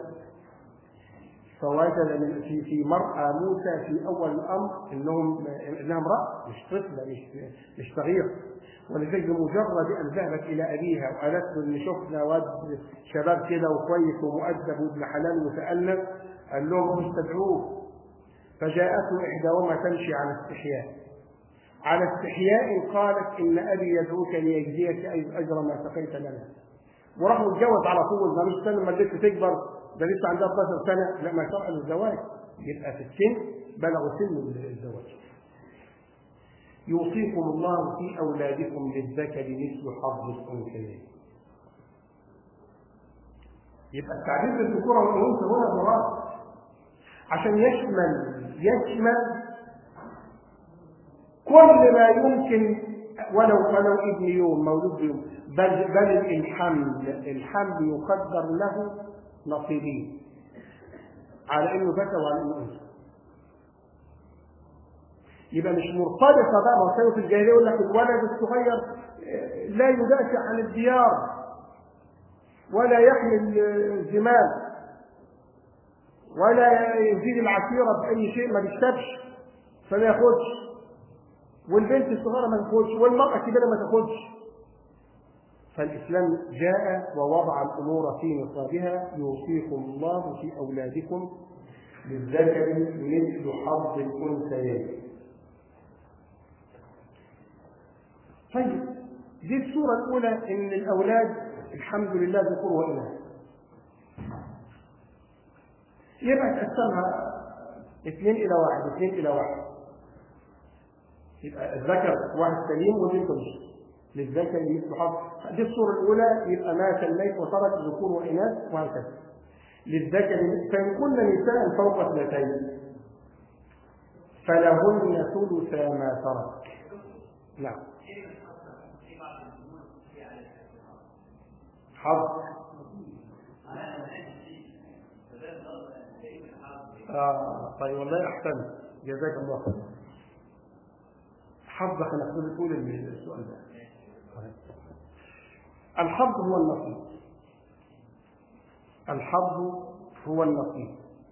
فوجد من في في مرأى موسى في اول الامر انهم انها امراه مش طفله مش مش صغيره ولذلك بمجرد ان ذهبت الى ابيها وقالت له ان شفنا واد شباب كده وكويس ومؤدب وابن حلال وتألم قال لهم استدعوه فجاءته احداهما تمشي على استحياء على استحياء قالت ان ابي يدعوك ليجزيك اجر ما سقيت لنا وراح متجوز على طول ما مش استنى لما البنت تكبر ده لسه عندها 12 سنه لا ما شرع الزواج يبقى في السن بلغوا سن الزواج يوصيكم الله في اولادكم للذكر مثل حظ الانثيين يبقى التعبير بالذكوره والانثى هنا مراد عشان يشمل يشمل كل ما يمكن ولو ولو ابن يوم مولود بيوم بل بل الحمل الحمل يقدر له نصيبين على انه ذكر وعلى انه انثى يبقى مش مرتبطه بقى ما كانوا في الجاهليه يقول لك الولد الصغير آه، لا يدافع عن الديار ولا يحمل آه، زمام ولا يزيد العشيره باي شيء ما بيكسبش فما ياخدش والبنت الصغيرة ما تاخدش والمرأة الكبيرة ما تاخدش فالإسلام جاء ووضع الأمور في نصابها يوصيكم الله في أولادكم للذكر مثل حظ الأنثيين طيب دي الصورة الأولى إن الأولاد الحمد لله ذكور وإناث يبقى تقسمها اثنين إلى واحد اثنين إلى واحد يبقى الذكر واحد سليم والبنت مش للذكر مثل حظ دي الصورة الأولى يبقى مات الميت وترك ذكور وإناث وهكذا للذكر فإن كن نساء فوق اثنتين فلهن ثلث ما ترك نعم حظ آه طيب والله أحسنت جزاك الله خير حظ خلينا نقول السؤال ده الحظ هو النصيب الحظ هو النصيب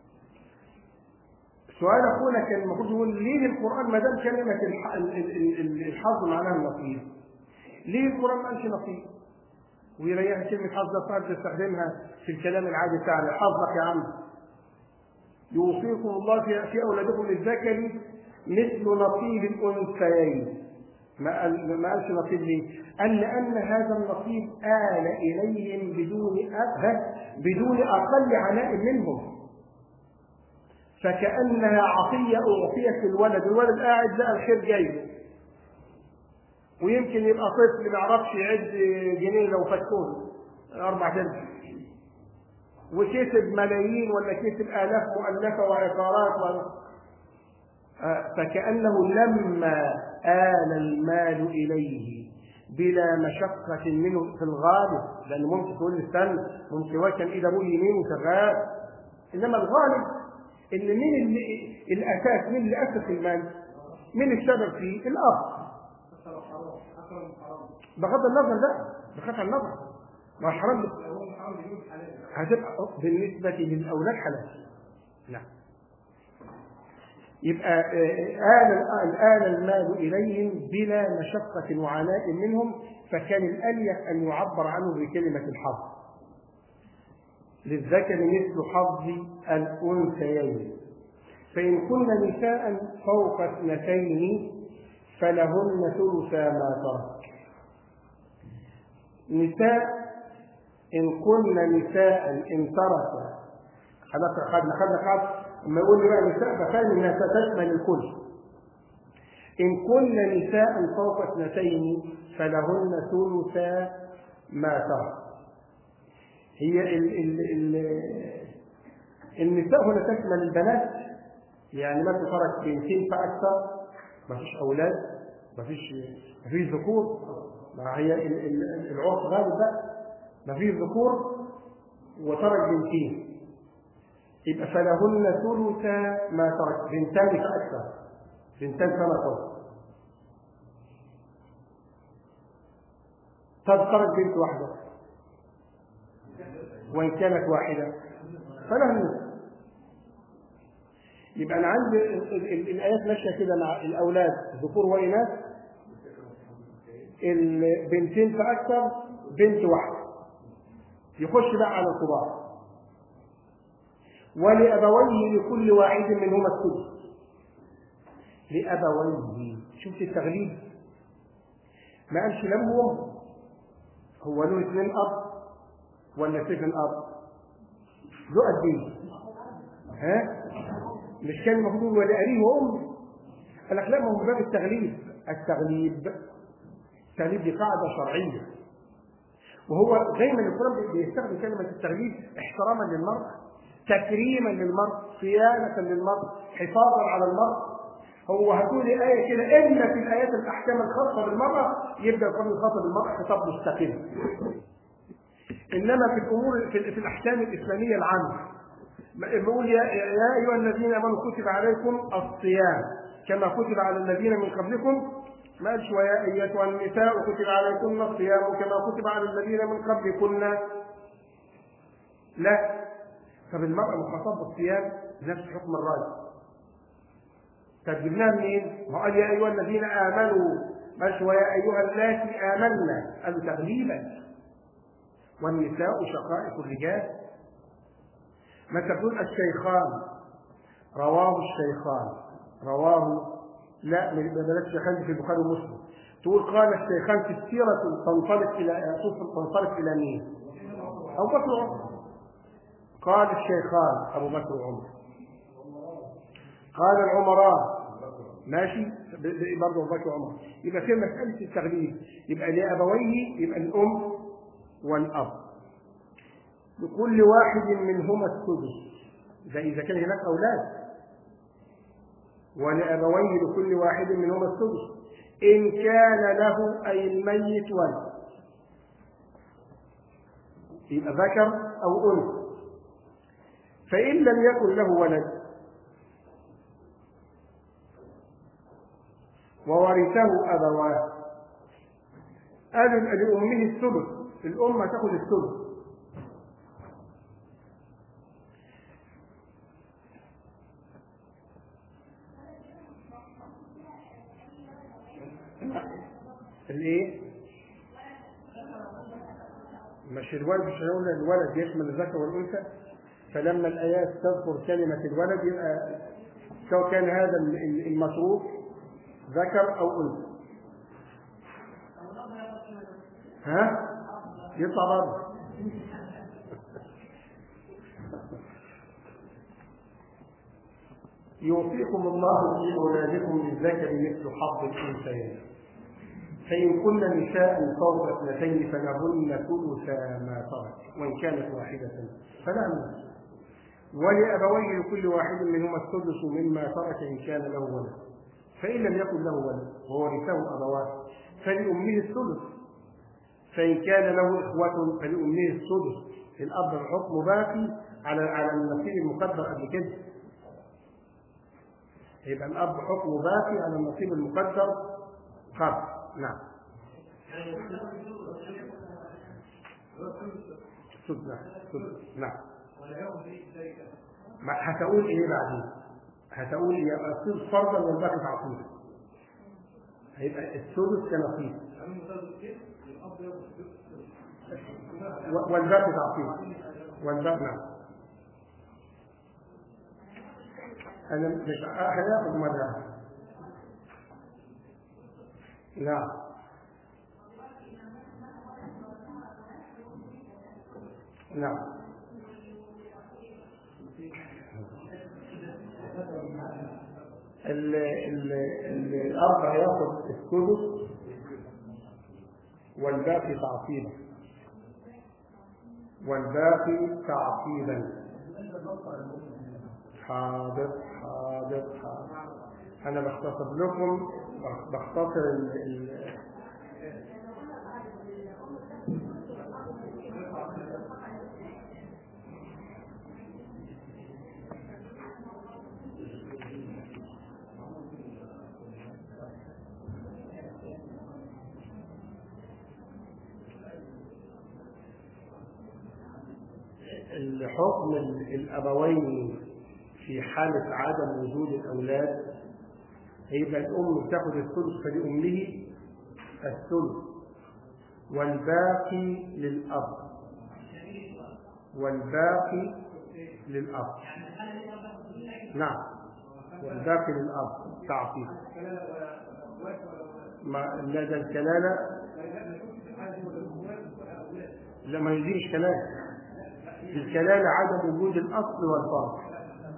سؤال اخونا كان المفروض يقول ليه القران ما دام كلمه الح- ال- ال- ال- الحظ معناها النصيب ليه القران ما قالش نصيب ويريح كلمه حظ ده صار تستخدمها في الكلام العادي بتاعنا حظك يا عم يوصيكم الله في في اولادكم للذكر مثل نصيب الانثيين ما قال ما قالش نصيب ليه؟ قال لان هذا النصيب آل اليهم بدون أ- بدون اقل عناء منهم فكانها عطيه اعطيت الولد، الولد قاعد لقى الخير جاي ويمكن يبقى طفل ما يعرفش يعد جنيه لو فكوه اربع ارباع وكسب ملايين ولا كسب آلاف مؤلفة وعقارات و... آه، فكأنه لما آل المال إليه بلا مشقة منه في الغالب لأنه ممكن تقول لي استنى ممكن هو كان إيد أبوه يمين وشغال إنما الغالب إن مين اللي الأساس مين اللي أسس المال؟ مين السبب فيه؟ الأب بغض النظر ده بغض النظر ما هو حرام هتبقى بالنسبة للأولاد حلال نعم يبقى آل آل المال إليهم بلا مشقة وعناء منهم فكان الأليف أن يعبر عنه بكلمة الحظ للذكر مثل حظ الأنثيين فإن كن نساء فوق اثنتين فلهن ثلثا ما ترك نساء إن كن نساء إن ترك خلاص خدنا خدنا خلاص لما يقول لي بقى نساء ففهم انها تشمل الكل ان كن نساء فوق اثنتين فلهن ثلثا ما ترك هي ال ال ال النساء هنا تشمل البنات يعني ما ترك بنتين فاكثر ما فيش اولاد ما فيش ما فيش ذكور ما هي ال- ال- العرف غالب بقى ما فيش ذكور وترك بنتين يبقى فلهن ثلث ما ترك بنتان فأكثر بنتان فما فوق طب ترك بنت واحدة وإن كانت واحدة فلها النصف يبقى أنا عندي ال- ال- ال- الآيات ماشية كده مع الأولاد ذكور وإناث البنتين فأكثر بنت واحدة يخش بقى على الكبار ولأبويه لكل واحد منهما السدس لأبويه شفت التغليب ما قالش لم وام هو له اثنين أب ولا سجن أب له قد إيه؟ ها؟ مش كان المفروض يقول ولأبيه وأمه قال لك لا ما هو من باب التغليب التغليب التغليب دي قاعدة شرعية وهو دايما القرآن بيستخدم كلمة التغليب احتراما للمرأة تكريما للمرء صيانة للمرء حفاظا على المرء هو هتقول لي آية كده إلا في الآيات الأحكام الخاصة بالمرأة يبدأ القرآن الخاص بالمرأة خطاب مستقل إنما في الأمور في, في الأحكام الإسلامية العامة بيقول يا, يا أيها الذين آمنوا كتب عليكم الصيام كما كتب على الذين من قبلكم ما قالش ويا أيتها النساء كتب عليكن الصيام كما كتب على الذين من قبلكن لا طب المرأة مخاطبة بالصيام نفس حكم الراجل طب جبناها منين؟ ما هو قال يا ايها الذين امنوا مش ويا ايها اللاتي امنا قالوا تغليبا والنساء شقائق الرجال ما تقول الشيخان رواه الشيخان رواه لا بلاش الشيخان في البخاري ومسلم تقول قال الشيخان في السيرة تنطلق إلى تنطلق إلى مين؟ أبو بكر وعمر قال الشيخان أبو بكر وعمر قال العمران ماشي برضه أبو بكر وعمر يبقى في مسألة التغليب يبقى لأبويه يبقى الأم والأب لكل واحد منهما السدس ده إذا كان هناك أولاد ولأبويه لكل واحد منهما السدس إن كان له أي الميت ولد يبقى ذكر أو أنثى فإن لم يكن له ولد وورثه أبواه قالوا لأمه الثلث الأم تأخذ الثلث الايه مش الولد مش هيقول الولد يشمل الذكر والانثى فلما الايات تذكر كلمه الولد يبقى سواء كان هذا المتروك ذكر او انثى ها يطلع بره يوصيكم الله في اولادكم للذكر مثل حظ الانثيين فإن كن نساء فوق اثنتين فلهن ثلث ما ترك وإن كانت واحدة فلا نصف ولأبويه لكل واحد منهما السدس مما ترك إن كان له ولد فإن لم يكن له ولد وورثه أبواه فلأمه الثلث فإن كان له إخوة فلأمه السدس الأب الحكم باقي على على النصيب المقدر قبل كده يبقى الأب حكمه باقي على النصيب المقدر قبل نعم سدنا نعم ما هتقول ايه بعدين هتقول يا السدس فرضا والباقي تعصيبا هيبقى السدس كنصيب والباقي تعصيبا والباقي نعم انا مش هياخد مدى نعم نعم ال ال الأرض هياخد السدس والباقي تعصيبا والباقي تعصيبا حاضر حاضر حاضر أنا بختصر لكم بختصر ال ال الحكم الأبوين في حالة عدم وجود الأولاد هيبقى الأم بتاخد الثلث فلأمه الثلث والباقي للأب والباقي للأب نعم والباقي للأب تعطيل ما لدى الكلالة لا ما يجيش كلالة الكلالة عدم وجود الأصل والفرع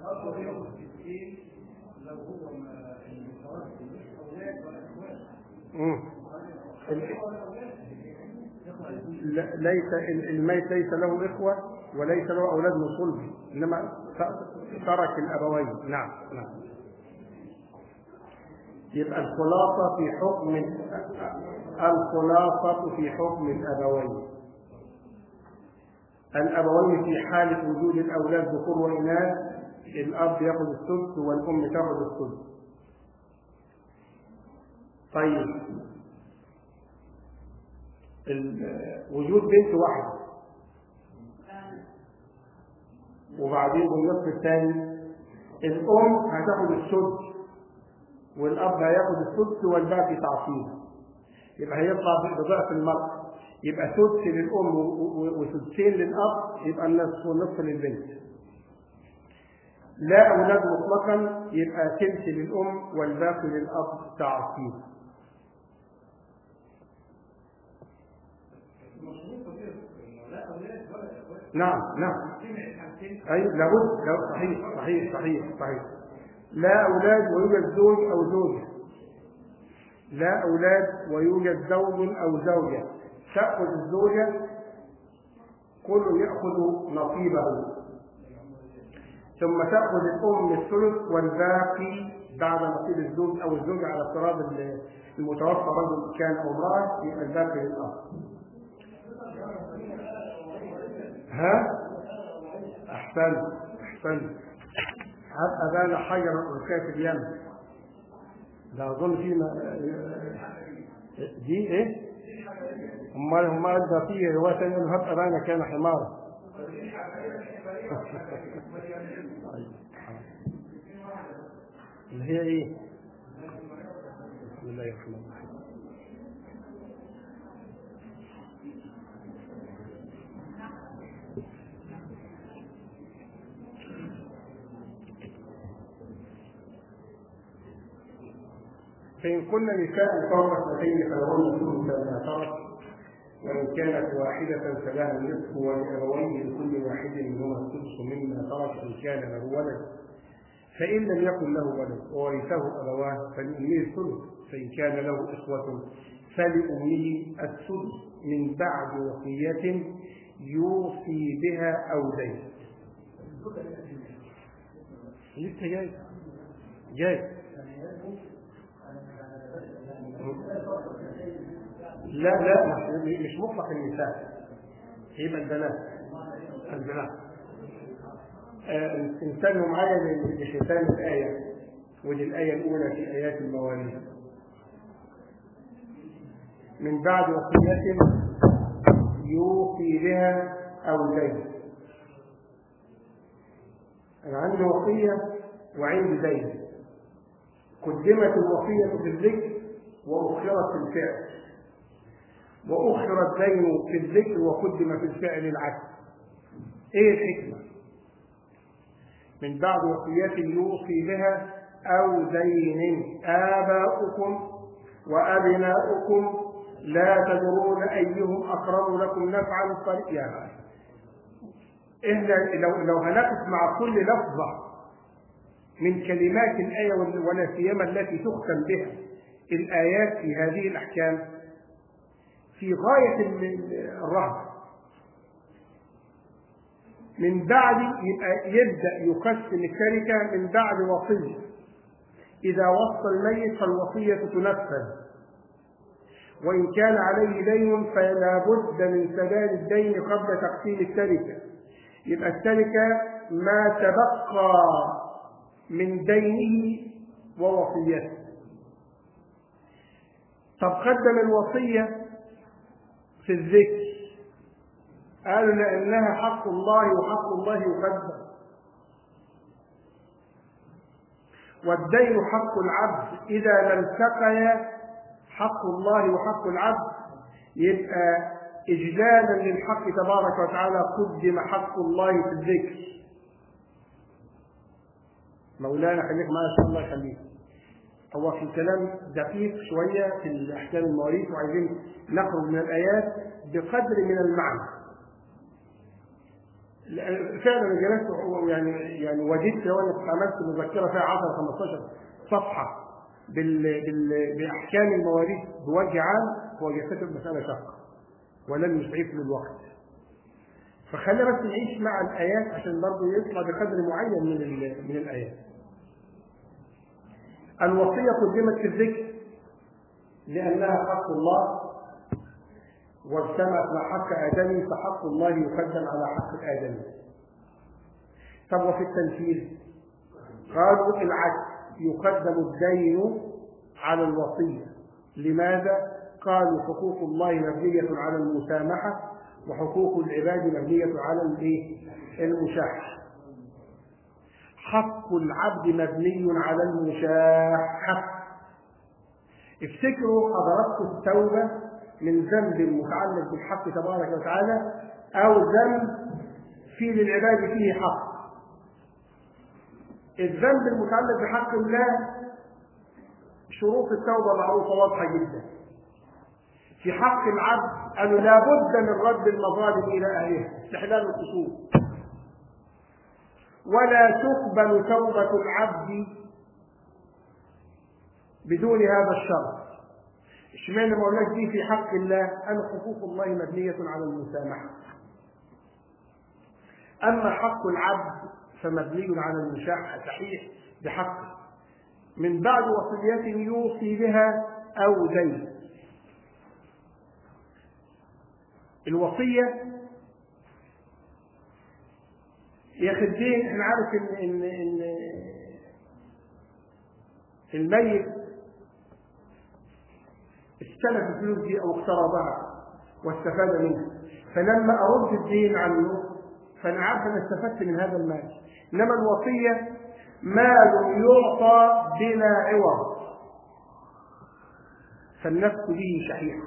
ليس الميت ليس له إخوة وليس له أولاد من صلبه إنما ترك الأبوين نعم نعم يبقى الخلاصة في حكم الخلاصة في حكم الأبوين الأبوين في حالة وجود الأولاد ذكور وإناث الأب يأخذ السدس والأم تأخذ السدس طيب وجود بنت واحدة وبعدين بالنصف الثاني الأم هتاخد السدس والاب هياخد السدس والباقي تعصيب يبقى هيطلع بضعف المرء يبقى سدس للام وسدسين للاب يبقى النصف والنصف للبنت لا اولاد مطلقا يبقى ثلث للام والباقي للاب تعصيب نعم نعم ايوه لابد لو صحيح صحيح صحيح صحيح لا اولاد ويوجد زوج او زوجه لا اولاد ويوجد زوج او زوجه تاخذ الزوجه كل ياخذ نصيبه ثم تاخذ الام الثلث والباقي بعد نصيب الزوج او الزوجه على افتراض المتوفى رجل كان او امراه يبقى الباقي للاب ها احسن احسن هب ابان حجر الكاف اليمن ده اظن في دي ايه امال هم ده في روايه ثانيه انه هب ابان كان حمارا اللي هي ايه بسم الله الرحمن الرحيم فإن كن نساء فوق اثنتين فلهن ثلث ما ترك وإن كانت واحدة فلها النصف ولأبويه لكل واحد منهما السدس مما ترك إن كان له ولد فإن لم يكن له ولد وورثه أبواه فلأمه الثلث فإن كان له إخوة فلأمه السدس من بعد وصية يوصي بها أو دين. لسه جاي جاي لا لا مش مطلق النساء يبقى البنات البنات آه انتبهوا معايا لختام الآية ودي الآية الأولى في آيات المواليد من بعد وصية يوصي بها أو دين أنا عندي وصية وعندي دين قدمت الوصية في الذكر وأخرت في الفعل وأخر الدين في الذكر وقدم في الفعل العكس إيه الحكمة؟ من بعد وصية يوصي بها أو دين آباؤكم وأبناؤكم لا تدرون أيهم أقرب لكم نفعا يعني إحنا لو لو هنقف مع كل لفظة من كلمات الآية ولا سيما التي تختم بها الآيات في هذه الأحكام في غاية الرهبة من بعد يبقى يبدأ يقسم التركة من بعد وصية إذا وصى الميت فالوصية تنفذ وإن كان عليه دين فلا بد من سداد الدين قبل تقسيم التركة يبقى التركة ما تبقى من دينه ووصيته طب قدم الوصية في الذكر قالوا لأنها حق الله وحق الله يقدم والدين حق العبد إذا لم تقيا حق الله وحق العبد يبقى إجلالا للحق تبارك وتعالى قدم حق الله في الذكر مولانا خليك معايا ان شاء الله يخليك هو في كلام دقيق شويه في الاحكام المواريث وعايزين نخرج من الايات بقدر من المعنى فعلا جلست يعني يعني وجدت وانا عملت مذكره فيها 10 15 صفحه بال بال باحكام المواريث بوجه عام وجدت المساله شاقه ولم يسعف للوقت فخلينا بس نعيش مع الايات عشان برضه يطلع بقدر معين من من الايات الوصيه قدمت في الذكر لانها حق الله واجتمعت مع حق ادمي فحق الله يقدم على حق الادمي طب وفي التنفيذ قالوا العكس يقدم الدين على الوصيه لماذا قالوا حقوق الله مبنيه على المسامحه وحقوق العباد مبنيه على الايه المشاحه حق العبد مبني على المشاحه افتكروا حضراتكم التوبة من ذنب متعلق بالحق تبارك وتعالى أو ذنب في للعباد فيه حق الذنب المتعلق بحق الله شروط التوبة معروفة واضحة جدا في حق العبد أنه لابد من رد المظالم إلى أهلها استحلال القصور ولا تقبل توبة العبد بدون هذا الشرط اشمعنى ما قلناش دي في حق الله أن حقوق الله مبنية على المسامحة أما حق العبد فمبني على المشاحة صحيح بحقه من بعد وصية يوصي بها أو دين الوصية يا أخي الدين احنا عارف إن إن إن الميت استلف الفلوس دي أو اقترضها واستفاد منها فلما أرد الدين عنه فأنا عارف أنا استفدت من هذا المال إنما الوصية مال يعطى بلا عوض فالنفس به شحيحة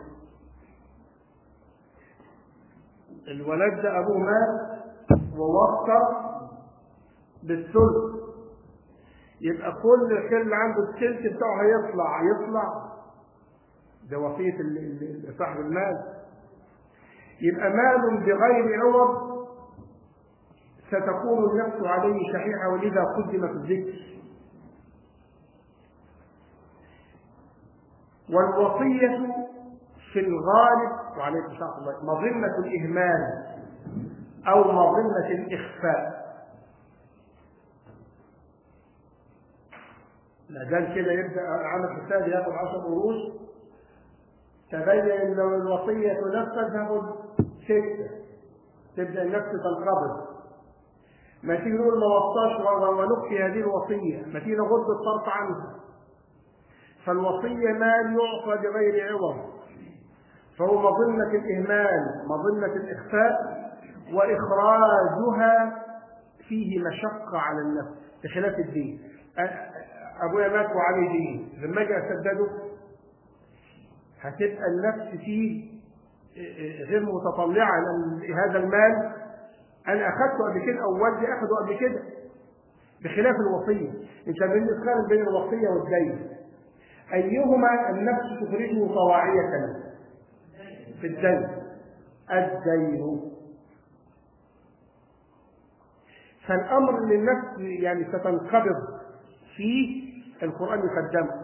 الولد ده أبوه مات ووصى بالثلث يبقى كل الخير اللي عنده الثلث بتاعه هيطلع يطلع ده وصية صاحب المال يبقى مال بغير عوض ستكون النفس عليه شحيحة ولذا قدم في الذكر والوصية في الغالب وعليكم السلام الله مظنة الإهمال أو مظنة الإخفاء لا قال كده يبدأ عمل حساب ياخذ 10 قروش تبين لو الوصية تنفذ تاخذ ستة تبدأ النفس تنقبض ما تيجي نقول ما وصاش ونخفي هذه الوصية ما تيجي نغض الطرف عنها فالوصية مال يعطى بغير عوض فهو مظنة الإهمال مظنة الإخفاء وإخراجها فيه مشقة على النفس بخلاف الدين أبويا مات وعليه دين لما أجي أسدده هتبقى النفس فيه غير متطلعة لأن هذا المال أنا أخذته قبل كده أو والدي أخذه قبل كده بخلاف الوصية أنت بتقارن بين الوصية والدين أيهما النفس تخرجه طواعية في الدين الدين فالأمر اللي النفس يعني ستنقبض فيه القرآن يقدمه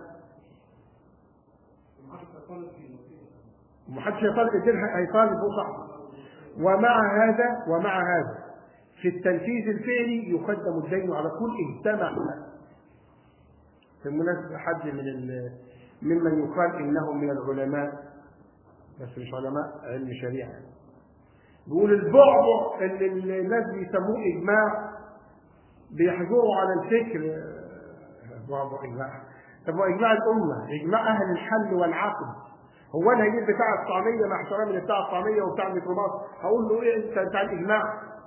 محدش يطالب الدين هيطالب هو صح ومع هذا ومع هذا في التنفيذ الفعلي يقدم الدين على كل اجتمع بالمناسبة حد من ممن يقال انهم من العلماء بس مش علماء علم شريعة بيقول البعبع اللي الناس بيسموه اجماع بيحجروا على الفكر بعبع اجماع طب هو اجماع الامه اجماع اهل الحل والعقد هو انا هجيب بتاع الطعميه مع احترامي بتاع الطعميه وبتاع الميكروباص هقول له ايه انت بتاع الاجماع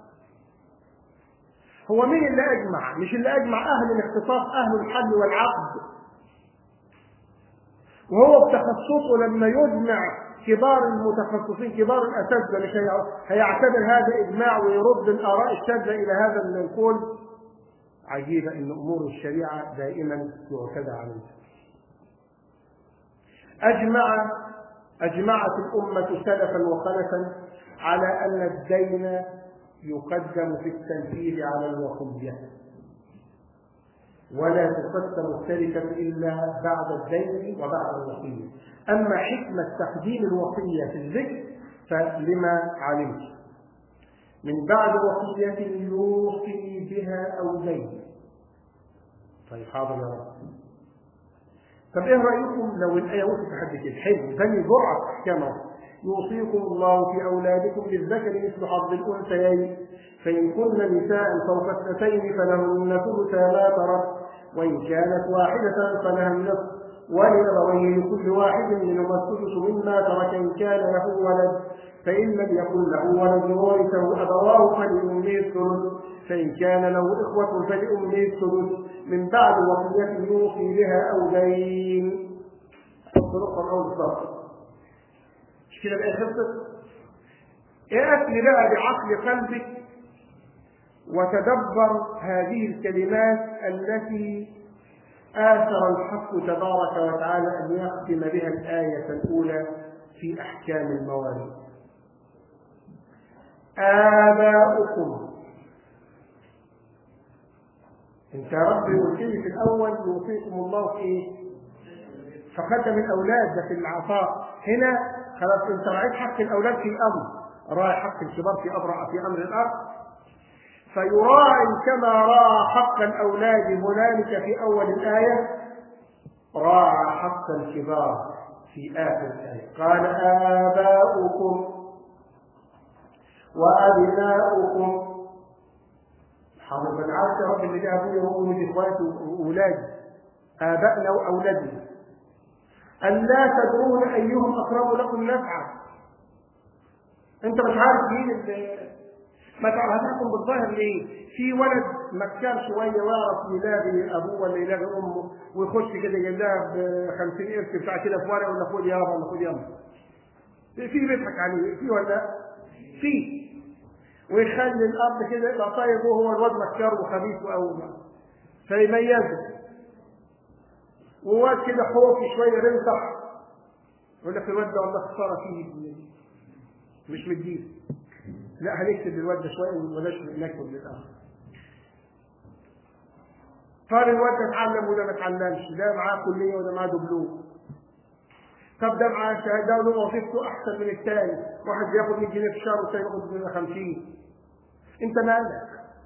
هو مين اللي اجمع مش اللي اجمع اهل الاختصاص اهل الحل والعقد وهو بتخصصه لما يجمع كبار المتخصصين كبار الاساتذه مش هيعتبر هذا اجماع ويرد الاراء الشاذه الى هذا القول عجيبه ان امور الشريعه دائما يعتدى عليها اجمع أجمعت الأمة سلفا وخلفا على أن الدين يقدم في التنفيذ على الوصية ولا تقسم التركة إلا بعد الدين وبعد الوصية أما حكمة تقديم الوصية في الذكر فلما علمت من بعد وصية يوصي بها أو دين طيب حاضر يا رب طب ايه رايكم لو الايه وصلت لحد كده حلو ثاني جرعه احكامها يوصيكم الله في اولادكم للذكر مثل حظ الانثيين فان كن نساء فوق اثنتين فلهن ثلثا ما ترك وان كانت واحده فلها النصف ولأبويه لكل واحد منهما السدس مما ترك إن كان له ولد فإن لم يكن له ولد ورثه أبواه فلأمه الثلث فإن كان له إخوة فلأمه الثلث من بعد وصية يوصي بها أو دين حط نقطة من أول السطر مش كده بقى خلصت؟ اقفل بقى بعقل قلبك وتدبر هذه الكلمات التي آثر الحق تبارك وتعالى أن يختم بها الآية الأولى في أحكام المواريث آباؤكم انت يا رب قلت لي في الاول يوصيكم الله في ايه؟ فقدم الاولاد ده في العطاء هنا خلاص انت راعيت حق الاولاد في الامر راعي حق الكبار في امر في امر الاخر فيراعي كما راعى حق الاولاد هنالك في اول الايه راعى حق الكبار في اخر الايه قال اباؤكم وابناؤكم حاضر بن عارف يا رب اللي جاء ابويا وامي اخواتي واولادي ابائنا واولادنا ان لا تدرون ايهم اقرب لكم نفعا انت مش عارف مين اللي ما تعرفكم بالظاهر ليه في ولد مكان شويه ويعرف يلاقي ابوه ولا يلاقي امه ويخش كده يلاقي ب 50 قرش بتاع كده في ورقه ولا خد يابا ولا خد يابا في بيضحك عليه في ولا في ويخلي الاب كده يبقى طيب وهو الواد مكار وخبيث وأول فيميزه وواد كده خوفي شويه رنصح يقول لك الواد ده والله خساره فيه مش مدين لا هنكتب الواد ده شويه وبلاش نكتب للاخر قال الواد ده اتعلم وده ما اتعلمش ده معاه كليه وده معاه دبلوم طب ده معاه شهاده وله وظيفته احسن من الثاني واحد بياخد 100 جنيه في الشهر والثاني بياخد 150 انت مالك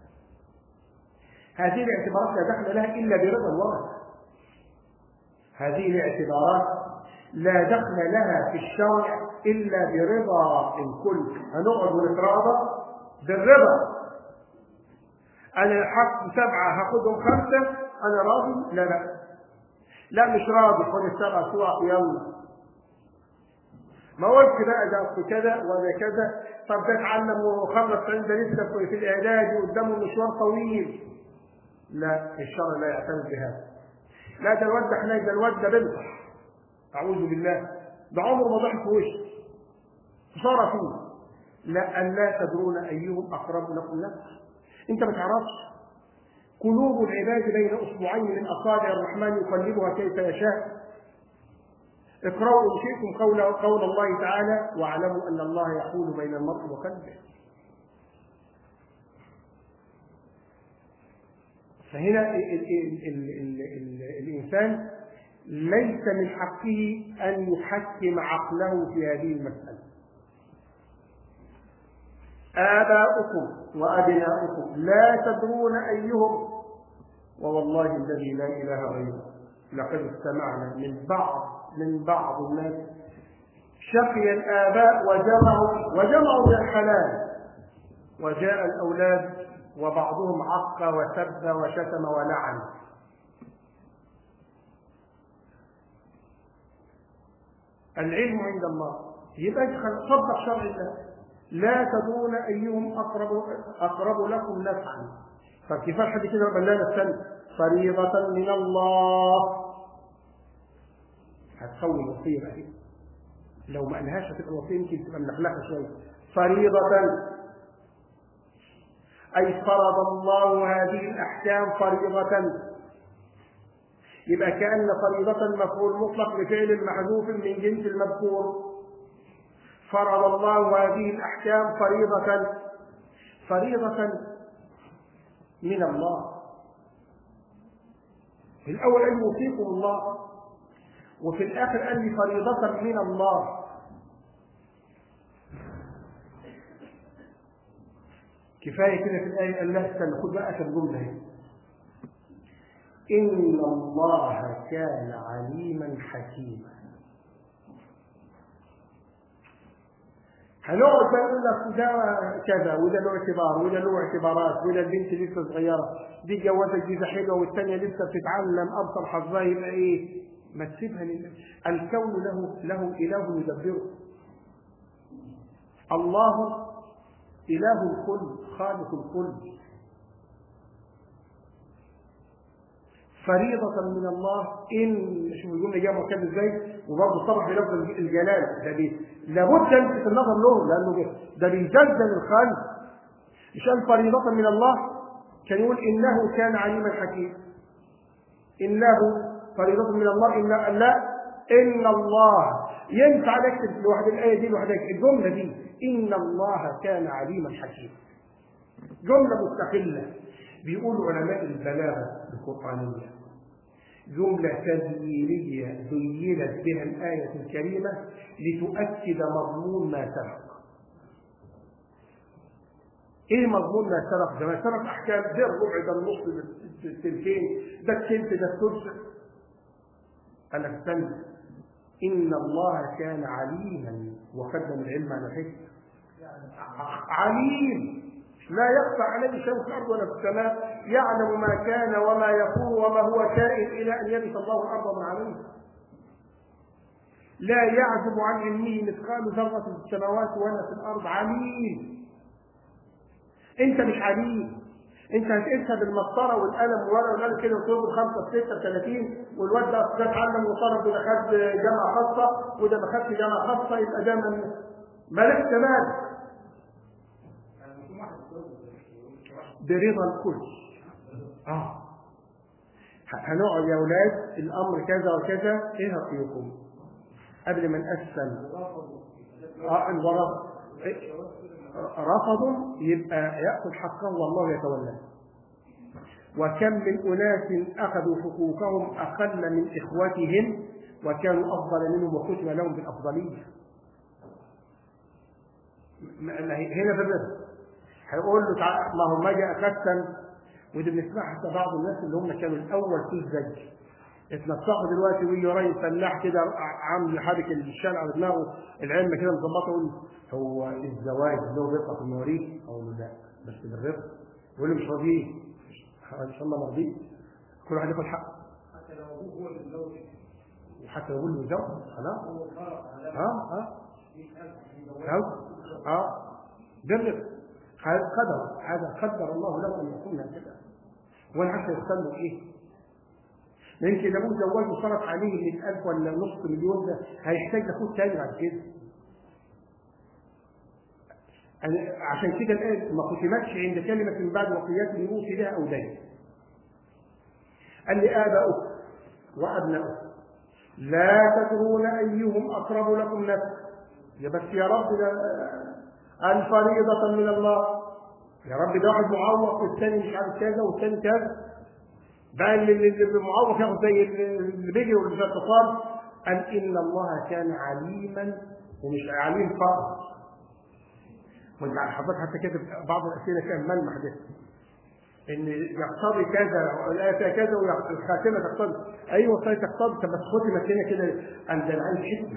هذه الاعتبارات لا دخل لها الا برضا الورثه هذه الاعتبارات لا دخل لها في الشرع الا برضا الكل هنقعد ونتراضى بالرضا انا الحق سبعه هاخدهم خمسه انا راضي لا لا لا مش راضي خد السبعه سوق يلا ما قلتش بقى ده اصل كذا ولا كذا طب ده اتعلم وخلص عند لسه في الاعداد وقدامه مشوار طويل لا الشرع لا يعتمد بهذا لا ده الواد ده حنين ده الواد ده بنصح اعوذ بالله ده عمره ما ضحك في وشه خساره فيه لا ان لا تدرون ايهم اقرب لكم نفسا انت ما تعرفش قلوب العباد بين اصبعين من اصابع الرحمن يقلبها كيف يشاء اقرأوا إن شئتم قول قول الله تعالى واعلموا أن الله يحول بين المرء وقلبه. فهنا ال ال ال ال ال الإنسان ليس من حقه أن يحكم عقله في هذه المسألة. آباؤكم وأبناؤكم لا تدرون أيهم ووالله الذي لا إله غيره لقد استمعنا من بعض من بعض الناس شقي الآباء وجمعوا وجمعوا من الحلال وجاء الأولاد وبعضهم عق وسب وشتم ولعن العلم عند الله يبقى صدق شرع الله لا تدرون ايهم اقرب اقرب لكم نفعا فكيف حد كده بلانا السنه فريضه من الله هتقوي الوصيه بقى لو ما قالهاش هتبقى الوصيه يمكن تبقى ملحلحه شويه فريضه اي فرض الله هذه الاحكام فريضه يبقى كان فريضه مفعول مطلق لفعل محذوف من جنس المذكور فرض الله هذه الاحكام فريضه فريضه من الله في الاول ان يوصيكم الله وفي الآخر قال لي فريضة من الله كفاية كده في الآية قال لا استنى خد بقى آخر جملة هي إن الله كان عليما حكيما هنقعد بقى نقول لك ده كذا وده له اعتبار وده له اعتبارات وده البنت لسه صغيره دي جوازت جيزه حلوه والثانيه لسه بتتعلم ابصر حظها يبقى ايه؟ ما تسيبها لله الكون له له اله يدبره الله اله الكل خالق الكل فريضة من الله إن شوف الجملة جاية مكان ازاي وبرضه صرح بلفظ الجلال ده بي لابد يلفت النظر له لانه بي ده بيزلزل الخلق مش قال فريضة من الله كان يقول انه كان عليما حكيما انه فريضة من الله ان لا ان الله ينفع نكتب لوحد الايه دي لوحدها الجمله دي ان الله كان عليما حكيما جمله مستقله بيقول علماء البلاغه القرانيه جمله تدويريه زينت بها الايه الكريمه لتؤكد مضمون ما سبق ايه مضمون ما سبق ده ما سبق احكام ده الربع ده النص ده الثلثين ده الثلث ده الثلث انا استنى إن الله كان عليما وقدم العلم على الحكمة عليم لا يخفى عليه شيء في الأرض ولا في السماء يعلم ما كان وما يكون وما هو كائن إلى أن يرث الله الأرض من عليه لا يعزب عن علمه مثقال ذرة في السماوات ولا في الأرض عليم أنت مش عليم انت هتقيسها بالمسطره والقلم وورقه والقلم كده وتضرب خمسه في سته 30 والواد ده ده اتعلم وطلب وده خد جامعه خاصه وده ما خدش جامعه خاصه يبقى ده من مالك كمان برضا الكل اه هنقعد يا اولاد الامر كذا وكذا ايه رايكم قبل ما نقسم اه الورق رفضوا يبقى يأخذ حقه والله يتولاه وكم من أناس أخذوا حقوقهم أقل من إخوتهم وكانوا أفضل منهم وختم لهم بالأفضلية هنا في الرزق هيقول له تعالى ما هو ما جاء أقسم ودي بنسمعها حتى بعض الناس اللي هم كانوا الأول في الزج اتنصحوا دلوقتي ويجي راجل فلاح كده عامل حركه الشال على دماغه العلم كده مظبطه يقول هو الزواج له رفقه في المواريث؟ اقول له لا بس بالرفق يقول لي مش راضيه ان شاء الله مرضي كل واحد ياخد حقه حتى لو ابوه هو اللي متزوج وحتى لو له زوج خلاص هو فرق على اه اه 100000 في اه اه بالرفق هذا قدر هذا قدر الله له ان يكون هكذا وانا عارف يستنوا ايه يمكن لو زواج وصرف عليه 100000 ولا نص مليون ده هيحتاج لاخوه تاني بعد كده. أنا عشان كده الآن ما ختمتش عند كلمة من بعد وصيات يوصي بها أو دين. قال لي آباؤكم وأبناؤكم لا تدرون أيهم أقرب لكم نفسا. يا بس يا رب ده الفريضة من الله. يا رب ده واحد معوق والثاني مش عارف كذا والثاني كذا. بقى اللي اللي معوق ياخد زي اللي بيجي واللي في اتصال قال ان الله كان عليما ومش عليم فقط وانت حضرتك حتى كده بعض الاسئله كان ملمح ده ان يقتضي كذا والايه فيها كذا والخاتمه تقتضي ايوه صحيح تقتضي طب بس ختمت هنا كده ان ده العلم حكمه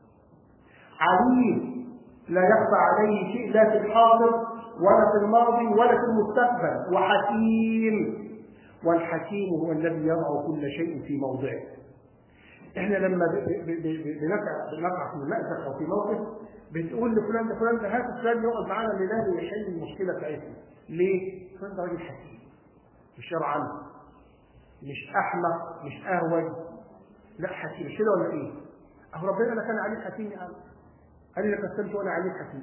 عليم لا يخفى عليه شيء لا في الحاضر ولا في الماضي ولا في المستقبل وحكيم والحكيم هو الذي يضع كل شيء في موضعه احنا لما بنقع بنقع في مأزق او في موقف بتقول لفلان ده فلان ده هات فلان يقعد معانا الليله ويحل المشكله بتاعتنا ليه؟ فلان ده راجل حكيم مش شرعا مش احمق مش اهوج لا حكيم مش كده ولا ايه؟ اهو ربنا انا كان عليه حكيم يا عم قال لي لك قسمت وانا عليه حكيم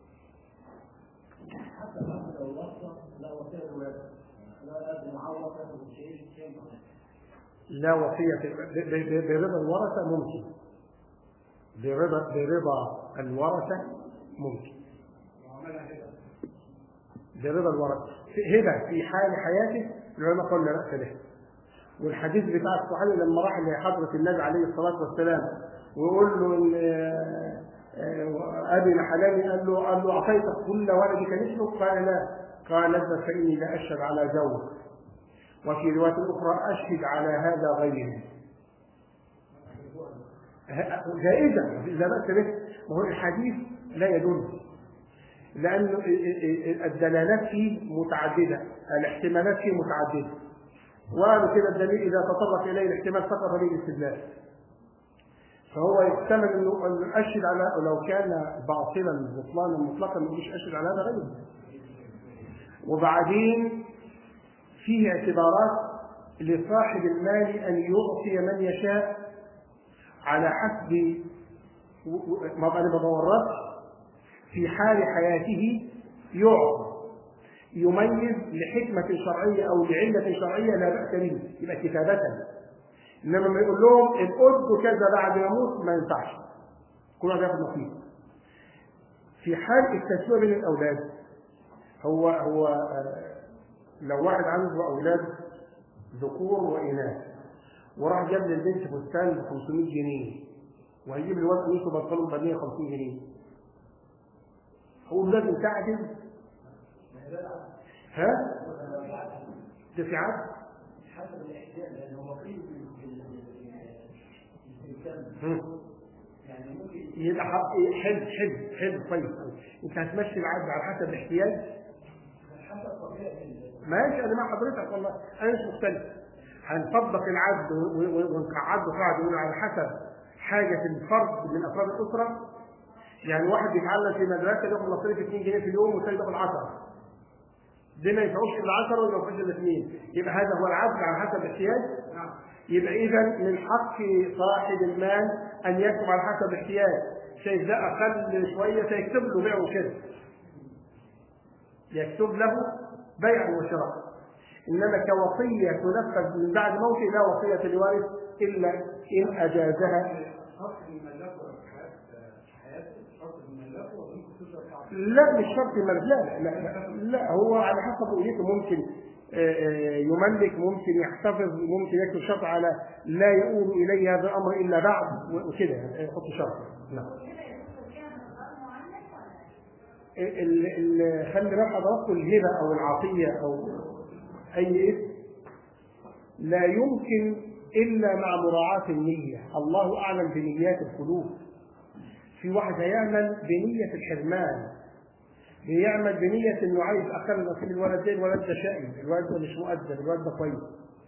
حتى لو وصى لا وصيه الولد لا معوق شيء شيء لا وصية برضا الورثة ممكن برضا برضا الورثة ممكن وعملها كده برضا الورثة هبة في حال حياته العلماء قالوا لا بأس به والحديث بتاع الصحابي لما راح لحضرة النبي عليه الصلاة والسلام ويقول له إن أبي حلالي قال له قال له أعطيت كل ولدك مثله قال لا قال اذهب فإني لا أشهد على زوج وفي رواية أخرى أشهد على هذا غيري جائزة لا بأس به ما هو الحديث لا يدل لأن الدلالات فيه متعددة الاحتمالات فيه متعددة وقالوا كده الدليل إذا تطرق إليه الاحتمال سقط به الاستدلال فهو يحتمل انه أن اشهد على لو كان باطلا بطلانا مطلقا مش اشهد على هذا غيره وبعدين فيه اعتبارات لصاحب المال ان يعطي من يشاء على حسب ما انا ما بورطش في حال حياته يعطى يميز لحكمة شرعية أو لعلة شرعية لا بأس به يبقى كتابة إنما لما يقول لهم القدس كذا بعد يموت ما ينفعش كل واحد ياخد نصيب في حال التسوية بين الأولاد هو هو آه، لو واحد عنده أولاد ذكور وإناث وراح جاب للبنت فستان ب 500 جنيه وهيجيب لواد قميص وبنطلون ب 150 جنيه هو لازم تعدل ها؟ ده في عدل حسب الاحتياج لان هو قيد مم. يعني ممكن يبقى حق- حلو حلو حلو كويس انت هتمشي العدل على حسب الاحتياج حسب طبيعه ال- ماشي انا مع حضرتك والله انا مش مختلف هنطبق العدل و- و- ونقعده قاعده ونقول على حسب حاجه الفرد من افراد الاسره يعني واحد بيتعلم في مدرسه ياخد مصاريف 2 جنيه في اليوم والثاني بياخد 10 دي ما ينفعوش الا 10 وما ينفعوش الا 2 يبقى هذا هو العدل على حسب الاحتياج نعم يبقى اذا من حق صاحب المال ان يكتب على حسب الاحتياج شايف ده اقل شويه سيكتب له بيع وشراء يكتب له بيع وشراء انما كوصيه تنفذ من بعد موته لا وصيه لوارث الا ان اجازها حق الملكه حياه حياته حق الملكه وممكن تشرب حق لا مش شرط المال لا لا لا, لا هو على حسب رؤيته ممكن آه، آه، يملك ممكن يحتفظ ممكن يكتب شرط على لا يؤول اليه هذا الامر الا بعد وكده يعني يحط شرط نعم ال- ال- خلي بال حضراتكم الهبه او العطيه او اي اسم لا يمكن الا مع مراعاه النيه الله اعلم بنيات القلوب في واحد هيعمل بنيه الحرمان بيعمل بنيه انه عايز اقل نصيب الولد ده الولد ده شقي الولد ده مش مؤدب الولد ده كويس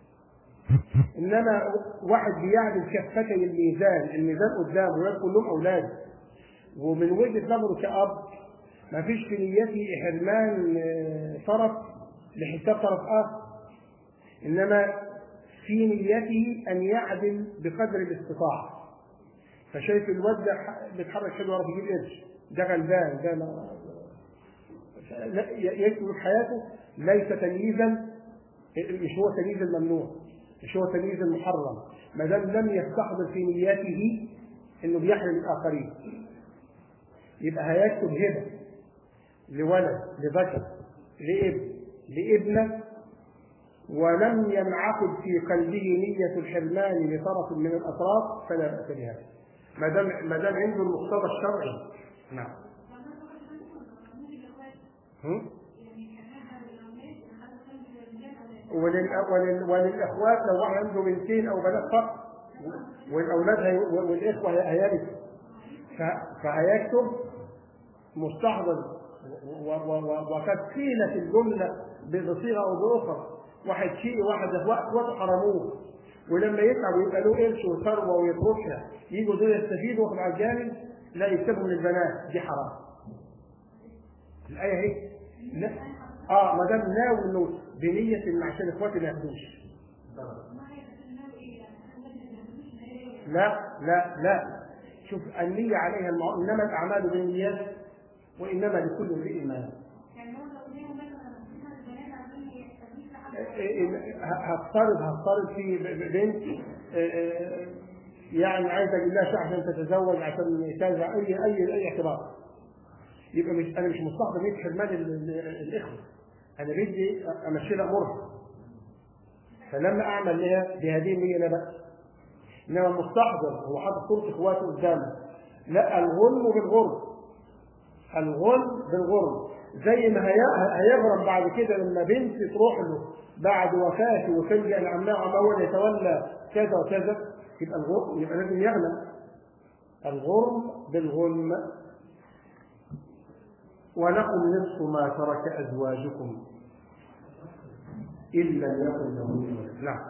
انما واحد بيعدل كفتي الميزان الميزان قدامه الولاد كلهم اولاد ومن وجهه نظره كاب ما فيش في نيته حرمان آه، طرف لحساب طرف اخر انما في نيته ان يعدل بقدر الاستطاعه فشايف الواد ده ح- بيتحرك حلو يعرف يجيب قرش ده غلبان ده ما لا- ي- يكمل حياته ليس تمييزا مش هو تمييز الممنوع مش هو تمييز المحرم ما دام لم يستحضر في نياته انه بيحرم الاخرين يبقى هيكتب هبه لولد لذكر لابن لابنه ولم ينعقد في قلبه نية الحرمان لطرف من الأطراف فلا بأس بهذا ما دام ما دام عنده المقتضى الشرعي نعم هم؟ ولل... ولل... وللإخوات لو واحد عنده بنتين أو بنات فقط والأولاد هي... والإخوة هي- هيرثوا ف... فهيكتب مستحضر و... و... و... وقد قيلت الجملة بصيغة أو بأخرى واحد شيء واحد اخواته حرموه ولما يتعب ويبقى له قرش وثروه ويتركها يجوا دول يستفيدوا وياخدوا على الجانب لا يكتبوا من البنات دي حرام الآية اهي لا اه ما دام ناوي انه بنية ان عشان اخواتي ما ياخدوش لا لا لا شوف النية عليها المع... انما الاعمال بالنيات وانما لكل امرئ ما نوى. هفترض هفترض في ب- بنت آه، آه، يعني عايزه اجيب لها شقه عشان تتزوج عشان كذا اي اي اي اعتبار يبقى مش انا مش مستحضر نيه حرمان ال- ال- الاخوه انا بدي امشي لها امورها فلما اعمل لها بهذه النيه لا باس انما المستحضر هو حاطط صوره اخواته قدامه لا الغل بالغرب الغل بالغرب زي ما هي- هيغرم بعد كده لما بنت تروح له بعد وفاته وتلجا لعمها وعمها هو اللي يتولى كذا وكذا يبقى الغرم يبقى لازم يغنم الغرم بالغنم ولكم نصف ما ترك ازواجكم ان لم يكن لهن ولد نعم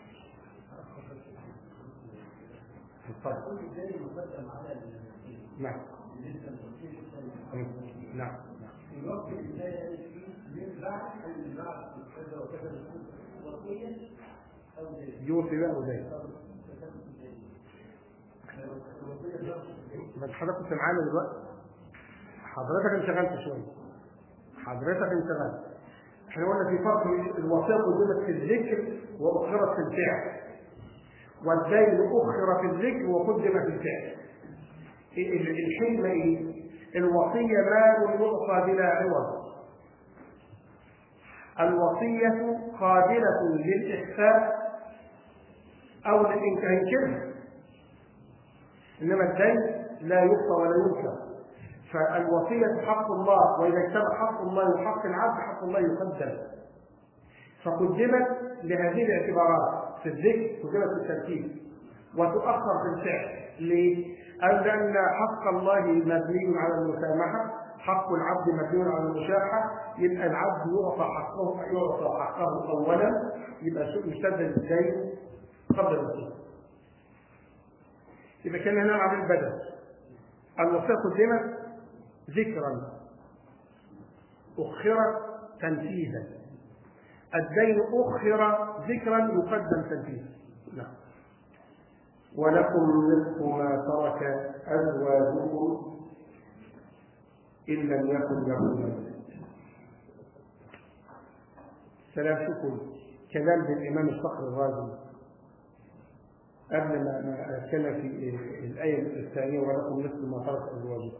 اتفضل. ازاي مقدم على ال- نعم بالنسبه للتفصيل الثاني نعم نعم في الوقت اللي كان فيه من بعد من بعد كذا وكذا بتكون وصيه او زي يوصي له ذلك بس حضرتك كنت معانا دلوقتي حضرتك انشغلت شويه حضرتك انشغلت احنا قلنا في فرق الوصيه قدمت في الذكر واخرت في الفعل والدين اخر في الذكر وقدم في الفعل الحكمه ايه؟ الوصيه مال يعطى بلا عوض الوصيه قابله للاخفاء او للانكار انما الدين لا يخفى ولا ينكر فالوصية حق الله وإذا اجتمع حق الله وحق العبد حق الله يقدم فقدمت لهذه الاعتبارات في الذكر قدمت في الترتيب وتؤخر في الفعل ليه؟ لأن حق الله مبني على المسامحة حق العبد مبني على المشاحة يبقى العبد يعطى حقه يعطى حقه أولا يبقى يسدد الدين قبل الوصية يبقى كان هنا عن البدن الوصية قدمت ذكرا أخرت تنفيذا الدين أخر ذكرا يقدم تنفيذا نعم ولكم نصف ما ترك أزواجكم إن لم يكن لكم ولد ثلاثكم كلام للإمام الصخر الرازي قبل ما أتكلم في الآية الثانية ولكم نصف ما ترك أزواجكم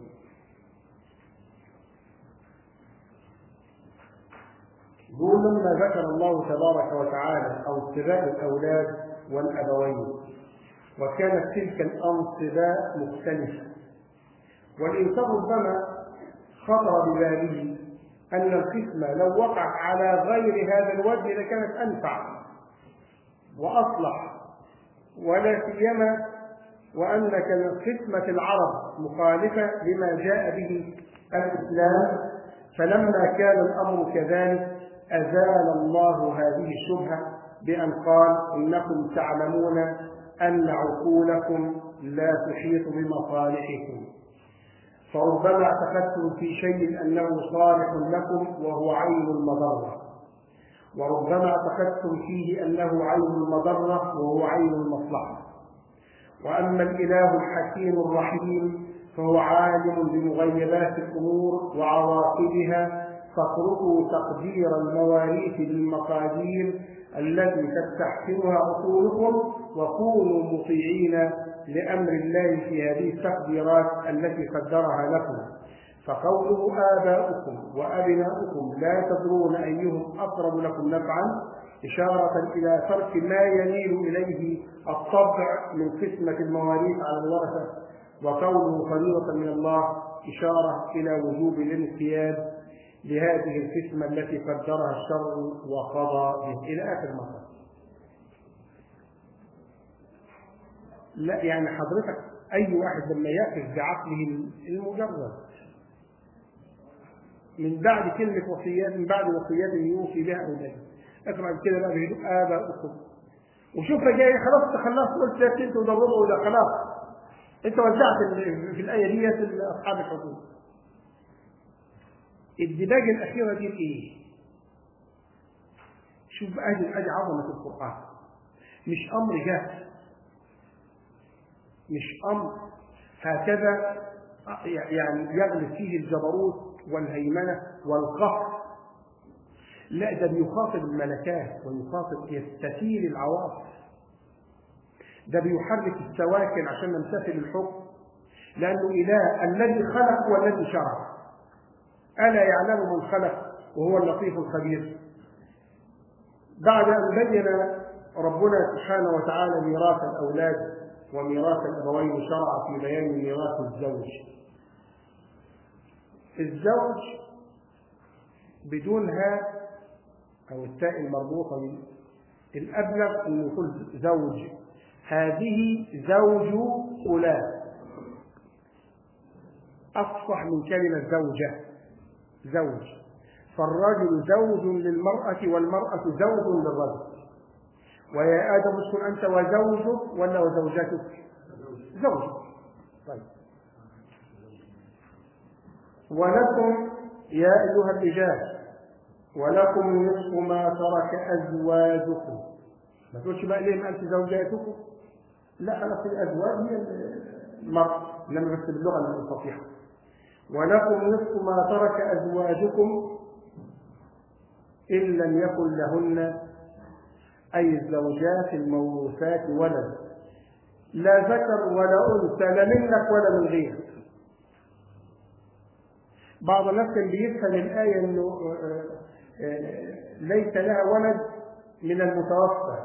يقول لما ذكر الله تبارك وتعالى أنصباء الأولاد والأبوين وكانت تلك الأنصباء مختلفة والإنسان ربما خطر بباله أن القسمة لو وقعت على غير هذا الوجه لكانت أنفع وأصلح ولا سيما وأن كانت قسمة العرب مخالفة لما جاء به الإسلام فلما كان الأمر كذلك أزال الله هذه الشبهة بأن قال إنكم تعلمون أن عقولكم لا تحيط بمصالحكم فربما اعتقدتم في شيء أنه صالح لكم وهو عين المضرة وربما اعتقدتم فيه أنه عين المضرة وهو عين المصلحة وأما الإله الحكيم الرحيم فهو عالم بمغيبات الأمور وعواقبها فاتركوا تقدير المواريث بالمقادير التي تستحسنها عقولكم وكونوا مطيعين لأمر الله في هذه التقديرات التي قدرها لكم فقوله آباؤكم وأبناؤكم لا تدرون أيهم أقرب لكم نفعا إشارة إلى ترك ما يميل إليه الطبع من قسمة المواريث على الورثة وكونه فريضة من الله إشارة إلى وجوب الانقياد لهذه القسمة التي قدرها الشرع وقضى به إلى آخر مطلب لا يعني حضرتك أي واحد لما يقف بعقله المجرد من بعد كلمة وصيات من بعد وصيات يوصي بها أولاده اقرأ كده بقى بهدوء آباؤكم وشوف جاي خلاص تخلصت قلت يا انت ودوروا ولا خلاص انت وزعت في الآية ديت لأصحاب الحدود الدباجة الأخيرة دي إيه؟ شوف بقى أدي عظمة القرآن مش أمر جاهز مش أمر هكذا يعني يغلب فيه الجبروت والهيمنة والقهر لا ده بيخاطب الملكات ويخاطب يستثير العواطف ده بيحرك السواكن عشان نمتثل الحكم لأنه إله الذي خلق والذي شرع ألا يعلم من خلق وهو اللطيف الخبير بعد أن بين ربنا سبحانه وتعالى ميراث الأولاد وميراث الأبوين شرع في بيان ميراث الزوج الزوج بدون ها أو التاء المربوطة الأبلغ أن يقول زوج هذه زوج فلان أفصح من كلمة زوجة زوج فالرجل زوج للمرأة والمرأة زوج للرجل ويا آدم اسكن أنت وزوجك ولا وزوجتك زوجك طيب ولكم يا أيها الرجال ولكم نصف ما ترك أزواجكم ما تقولش بقى ليه ما أنت زوجاتكم لا خلاص الأزواج هي المرء إنما بس باللغة الفصيحة ولكم نصف ما ترك أزواجكم إن لم يكن لهن أي الزوجات الموروثات ولد لا ذكر ولا أنثى لا منك ولا من غيرك بعض الناس كان بيفهم الآية إنه ليس لها ولد من المتوفى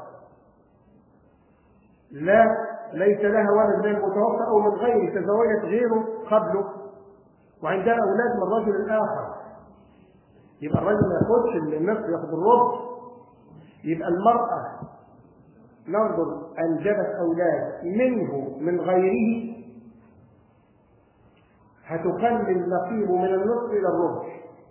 لا ليس لها ولد من المتوفى أو من غيره تزوجت غيره قبله وعندها أولاد من الرجل الآخر يبقى الرجل ما ياخدش النصف ياخد الربع يبقى المرأة ننظر أنجبت أولاد منه من غيره هتقلل نصيبه من النصف إلى الربع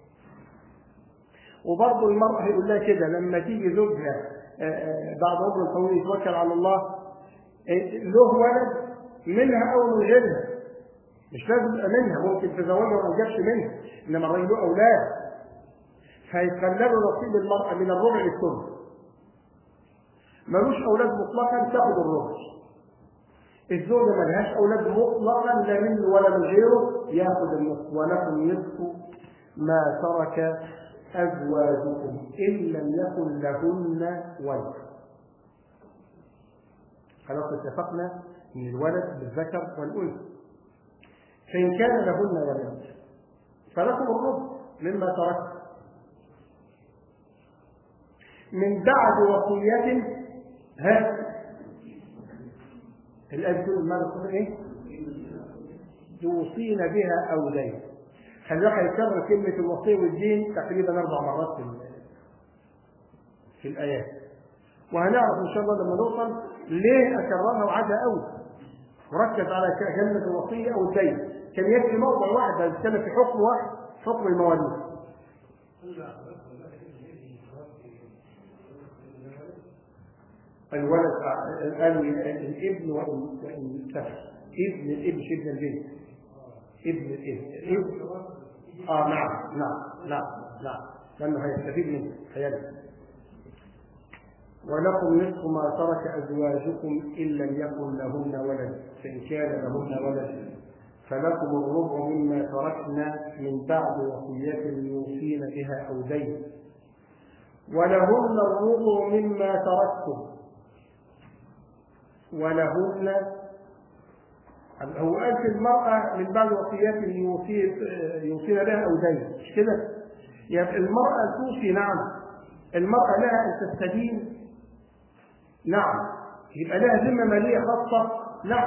وبرضه المرأة يقول لها كده لما تيجي زوجها بعد عمر طويل يتوكل على الله له ولد منها أو من غيرها مش لازم يبقى منها ممكن تزوجها وما جابش منها إنما الراجل له أولاد فيقللوا نصيب المرأة من الربع للثلث ملوش أولاد مطلقا تاخد الربع الزوجة ما لهاش أولاد مطلقا لا منه ولا من غيره ياخد النصف ولكم نصف ما ترك أزواجكم إن لم يكن لهن ولد خلاص اتفقنا ان الولد بالذكر والانثى فان كان لهن ولد فلكم الربع مما تركت من بعد وصية ها الآية تقول ماذا تقول إيه؟ توصين بها أو دين خلي بالك هيكرر كلمة الوصية والدين تقريبا أربع مرات في في الآيات وهنعرف إن شاء الله لما نوصل ليه أكررها وعادها أوي وركز على كلمة الوصية أو الدين كان يكفي موضع واحد بيتكلم في حكم واحد حكم المواليد الولد قالوا الابن وان سفر ابن الابن مش ابن البنت ابن الابن ابن اه نعم نعم نعم نعم لانه هيستفيد منه خيالي ولكم نصف ما ترك ازواجكم ان لم يكن لهن ولد فان كان لهن ولد فلكم الربع مما تركنا من بعد وصية يوصين بها او دين ولهن الربع مما تركتم ولهن هو قال في المرأة من بعد وصيات يوصي يوصين لها أو دين مش كده؟ يعني المرأة توصي نعم المرأة لها أن تستدين نعم يبقى لها ذمة مالية خاصة نعم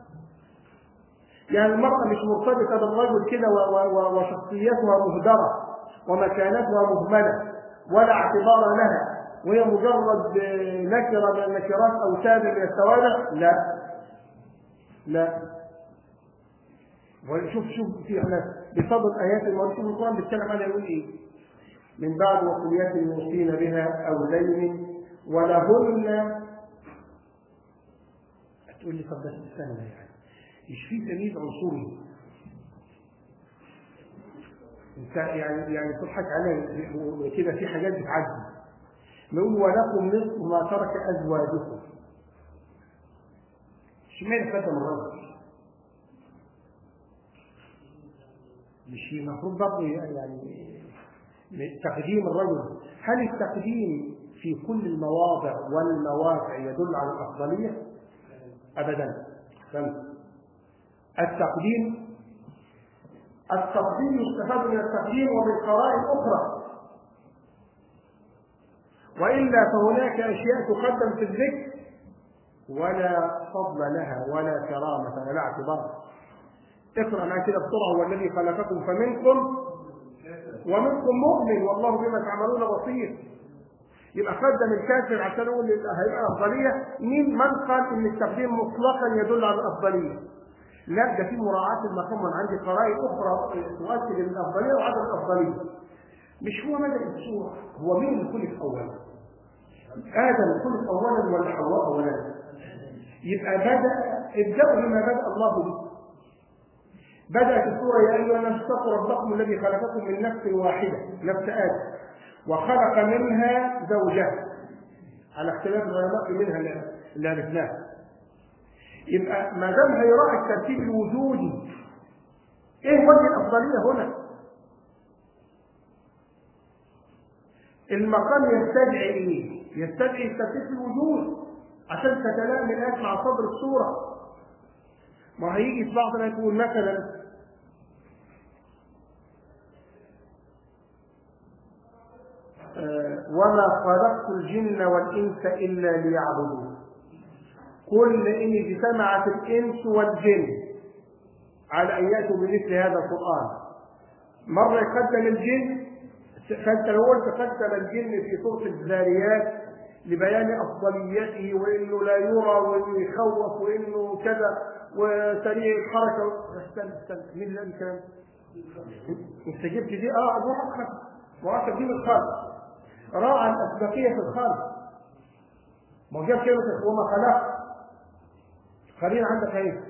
يعني المرأة مش مرتبطة بالرجل كده وشخصيتها مهدرة ومكانتها مهملة ولا اعتبار لها وهي مجرد نكرة من النكرات أو تاب من التوابع لا لا وشوف شوف في احنا بصدد آيات المواريث شوف القرآن بيتكلم عنها يقول إيه من بعد وصيات يوصين بها أو دين ولهن تقول لي طب بس استنى يعني مش في تمييز عنصري انت يعني يعني تضحك عليا كده في حاجات بتعدي نقول ولكم نصف ما ترك ازواجكم اشمعنى خدم الرجل مش المفروض برضه يعني تقديم الرجل هل التقديم في كل المواضع والمواقع يدل على الافضليه ابدا فهمت التقديم التقديم يستفاد من التقديم وبالقرائن اخرى والا فهناك اشياء تقدم في الذكر ولا فضل لها ولا كرامه ولا اعتبار اقرا معي كده بسرعه هو الذي خلقكم فمنكم ومنكم مؤمن والله بما تعملون بصير يبقى قدم الكافر عشان يقول هيبقى افضليه مين من قال ان التقديم مطلقا يدل على الافضليه لا ده في مراعاه المقام من عندي قرائن اخرى تؤكد الافضليه وعدم الافضليه مش هو مدى الصوره هو مين اللي خلق اولا ادم خلق اولا ولا حواء اولا يبقى بدا ابداوا بما بدا الله به بدأت السورة يا أيها الناس اتقوا ربكم الذي خلقكم من نفس واحدة نفس آدم وخلق منها زوجها على اختلاف العلماء منها اللي عرفناه يبقى ما دام هيراعي الترتيب الوجودي ايه وجه الافضليه هنا المقام يستدعي ايه يستدعي الترتيب في الوجود عشان تتلائم الايات مع صدر السوره ما هيجي في بعضنا يقول مثلا آه، وما خلقت الجن والانس الا ليعبدون قل ان اجتمعت الانس والجن على ان ياتوا بمثل هذا القران مره يقدم الجن فانت لو قلت قدم الجن في سوره الذاريات لبيان افضليته وانه لا يرى وانه يخوف وانه كذا وسريع الحركه استنى استنى مين اللي قال الكلام؟ انت جبت دي اه ابو حق مراتب دي من الخلق راعى الاسبقيه في الخلق ما هو جاب كلمه وما خلق خلينا عندك ايه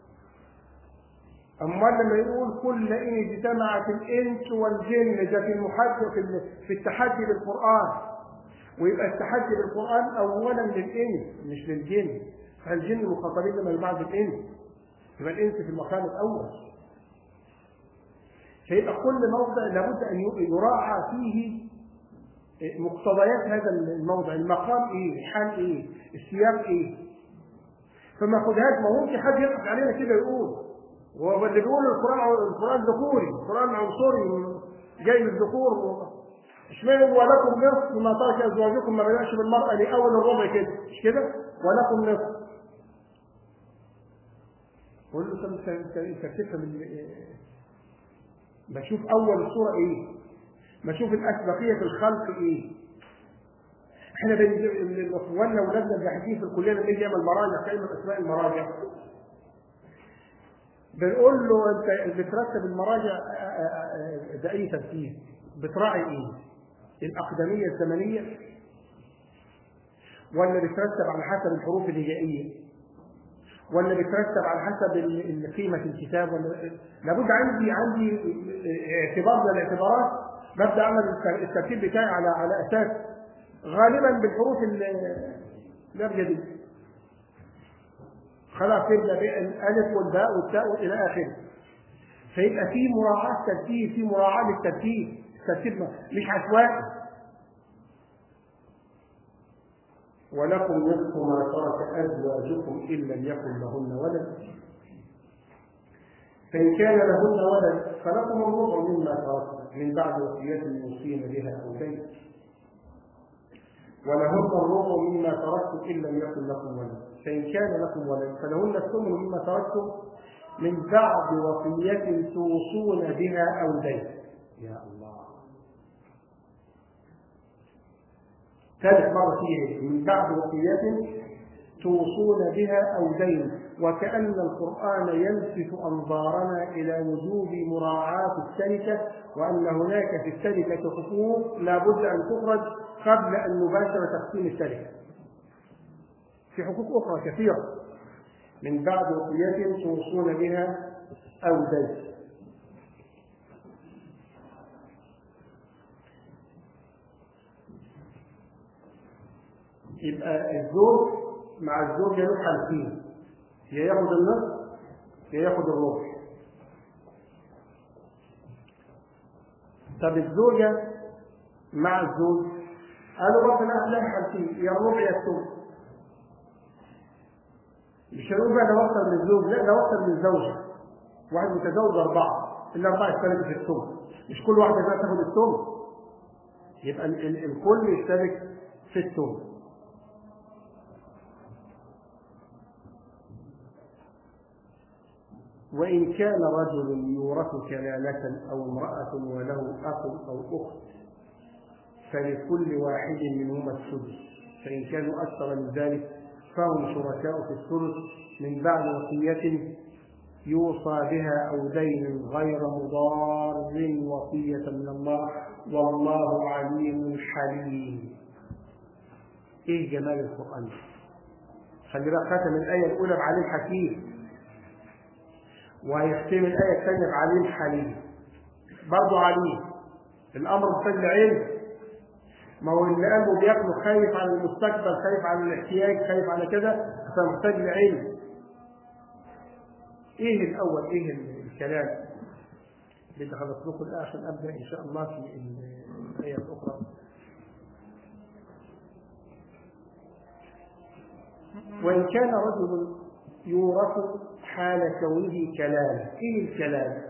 امال لما يقول كل ان اجتمعت الانس والجن ده في المحدث في, في التحدي بالقران ويبقى التحدي بالقران اولا للانس مش للجن فالجن مخاطبين لما بعد الانس يبقى الانس في المقام الاول فيبقى كل موضع لابد ان يراعى فيه مقتضيات هذا الموضع المقام ايه الحال ايه السياق ايه فما خدهاش ما ممكن حد يضحك علينا كده يقول هو اللي بيقول القران القران ذكوري القران عنصري جاي من الذكور اشمعنى ولكم نصف ما ترك ازواجكم ما بدأش بالمرأة لأول الربع كده مش كده ولكم نصف قول له انت انت انت بتفهم بشوف اول الصوره ايه بشوف الاسبقيه في الخلق ايه احنا اخواننا واولادنا الباحثين في الكليه لما يجي يعمل مراجع كلمه اسماء المراجع بنقول له انت بترتب المراجع باي ترتيب بتراعي ايه الاقدميه الزمنيه ولا بترتب على حسب الحروف الهجائيه ولا بترتب على حسب قيمه الكتاب ولا لابد عندي عندي اعتبار من الاعتبارات ببدا اعمل الترتيب بتاعي على على اساس غالبا بالحروف الابجديه خلاص تبدا الالف والباء والتاء الى اخره فيبقى في مراعاه ترتيب في مراعاه للترتيب الترتيب مش عشوائي ولكم نصف ما ترك ازواجكم ان لم يكن لهن ولد فان كان لهن ولد فلكم الربع مما تركتم من بعد وصيه يوصين بها او دين ولهن الربع مما تركتم ان لم يكن لكم ولد فان كان لكم ولد فلهن الثمن مما تركتم من بعد وصيه توصون بها او دين يا الله ثالث مرة فيه من بعد وصية توصون بها أو دين وكأن القرآن يلفت أنظارنا إلى وجوب مراعاة الشركة وأن هناك في الشركة حقوق لا بد أن تخرج قبل أن نباشر تقسيم الشركة في حقوق أخرى كثيرة من بعد وصية توصون بها أو دين يبقى الزوج مع الزوجة له حالتين يا ياخد النصف يا ياخد الربع طب الزوجة مع الزوج قالوا ربنا لها حالتين يا الربع يا الثلث مش هنقول بقى ده وصل للزوج لا ده وصل للزوجة واحد متزوج أربعة الأربعة يشتركوا في الثمن مش كل واحدة بقى تاخد الثمن يبقى ال ال الكل يشترك في الثمن وإن كان رجل يورث كلالة أو امرأة وله أخ أو أخت فلكل واحد منهما السدس فإن كانوا أكثر من ذلك فهم شركاء في الثلث من بعد وصية يوصى بها أو دين غير مضار وصية من الله والله عليم حليم إيه جمال القرآن خلي بالك ختم الآية الأولى بعليم حكيم وهيختم الآية الثانية بعليم حليم برضه عليم الأمر محتاج لعلم ما هو اللي قلبه بياكله خايف على المستقبل خايف على الاحتياج خايف على كده فمحتاج لعلم ايه الاول ايه الكلام بدي اخلص لكم الآية عشان ابدا ان شاء الله في الايه الاخرى وان كان رجل يورث حال كونه كلام ايه الكلام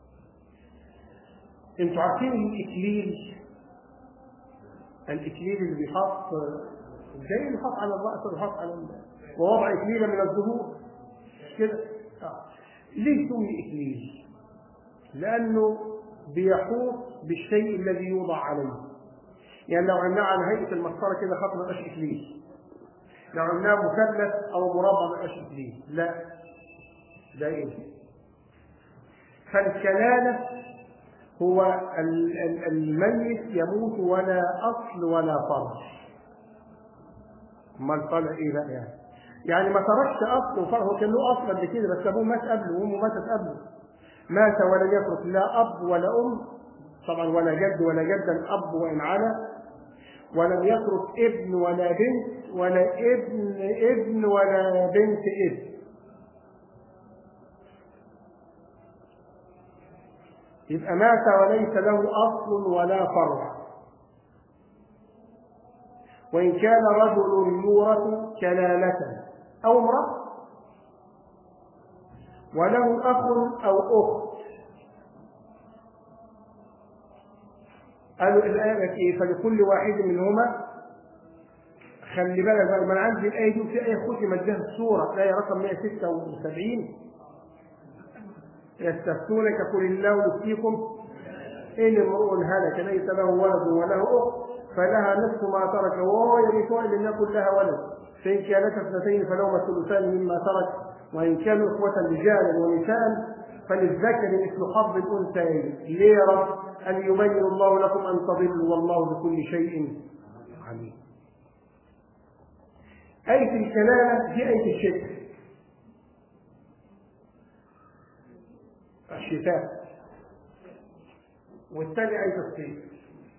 انتوا عارفين الاكليل الاكليل اللي بيحط زي اللي بيحط على الراس ويحط على ال... ووضع اكليلا من الزهور مش كده آه. ليه سمي اكليل لانه بيحوط بالشيء الذي يوضع عليه يعني لو عملناه على هيئه المسطره كده خط ما يبقاش اكليل لو عملناه مثلث او مربع ما يبقاش اكليل لا ده ايه فالكلاله هو الميت يموت ولا اصل ولا فرع امال طالع ايه بقى يعني يعني ما تركش اصل وفرع هو كان له اصل قبل كده بس ابوه مات قبله وامه ماتت قبله مات ولم يترك لا اب ولا ام طبعا ولا جد ولا جدا اب وان على ولم يترك ابن ولا بنت ولا ابن ابن ولا بنت ابن يبقى مات وليس له اصل ولا فرع وان كان رجل يورث كلاله او امراه وله اخ او اخت قالوا الآية ايه فلكل واحد منهما خلي بالك بقى ما انا عندي الآية دي في آية ختمت بها السورة الآية رقم 176 يستفتونك قل الله يفتيكم إن امرؤ هلك ليس له ولد وله أخت فلها نصف ما ترك وهو يرثها إن لم يكن لها ولد فإن كانت اثنتين فلهما الثلثان مما ترك وإن كانوا إخوة رجالا ونساء فللذكر مثل حظ الأنثيين ليه يا رب أن يبين الله لكم أن تضلوا والله بكل شيء عليم آية الكلام دي آية الشتاء الشتاء والثاني آية الصيف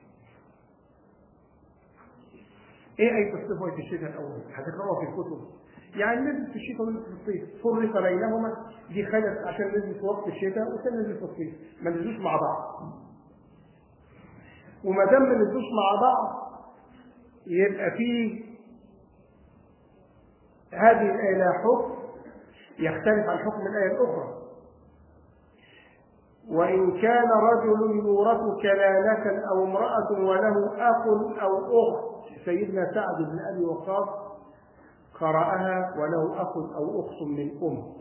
ايه آية الصيف وآية الشتاء الأول؟ هتقرأوها في الكتب يعني نزلت في الشتاء ونزلت في الصيف فرق بينهما دي خلت عشان نزلت في وقت الشتاء والثاني نزلت في الصيف ما نزلوش مع بعض وما دام ما نزلوش مع بعض يبقى فيه هذه الآية لها حكم يختلف عن حكم الآية الأخرى وإن كان رجل يورث كلالة أو امرأة وله أخ أو أخت سيدنا سعد بن أبي وقاص قرأها وله أخ أو أخت من أم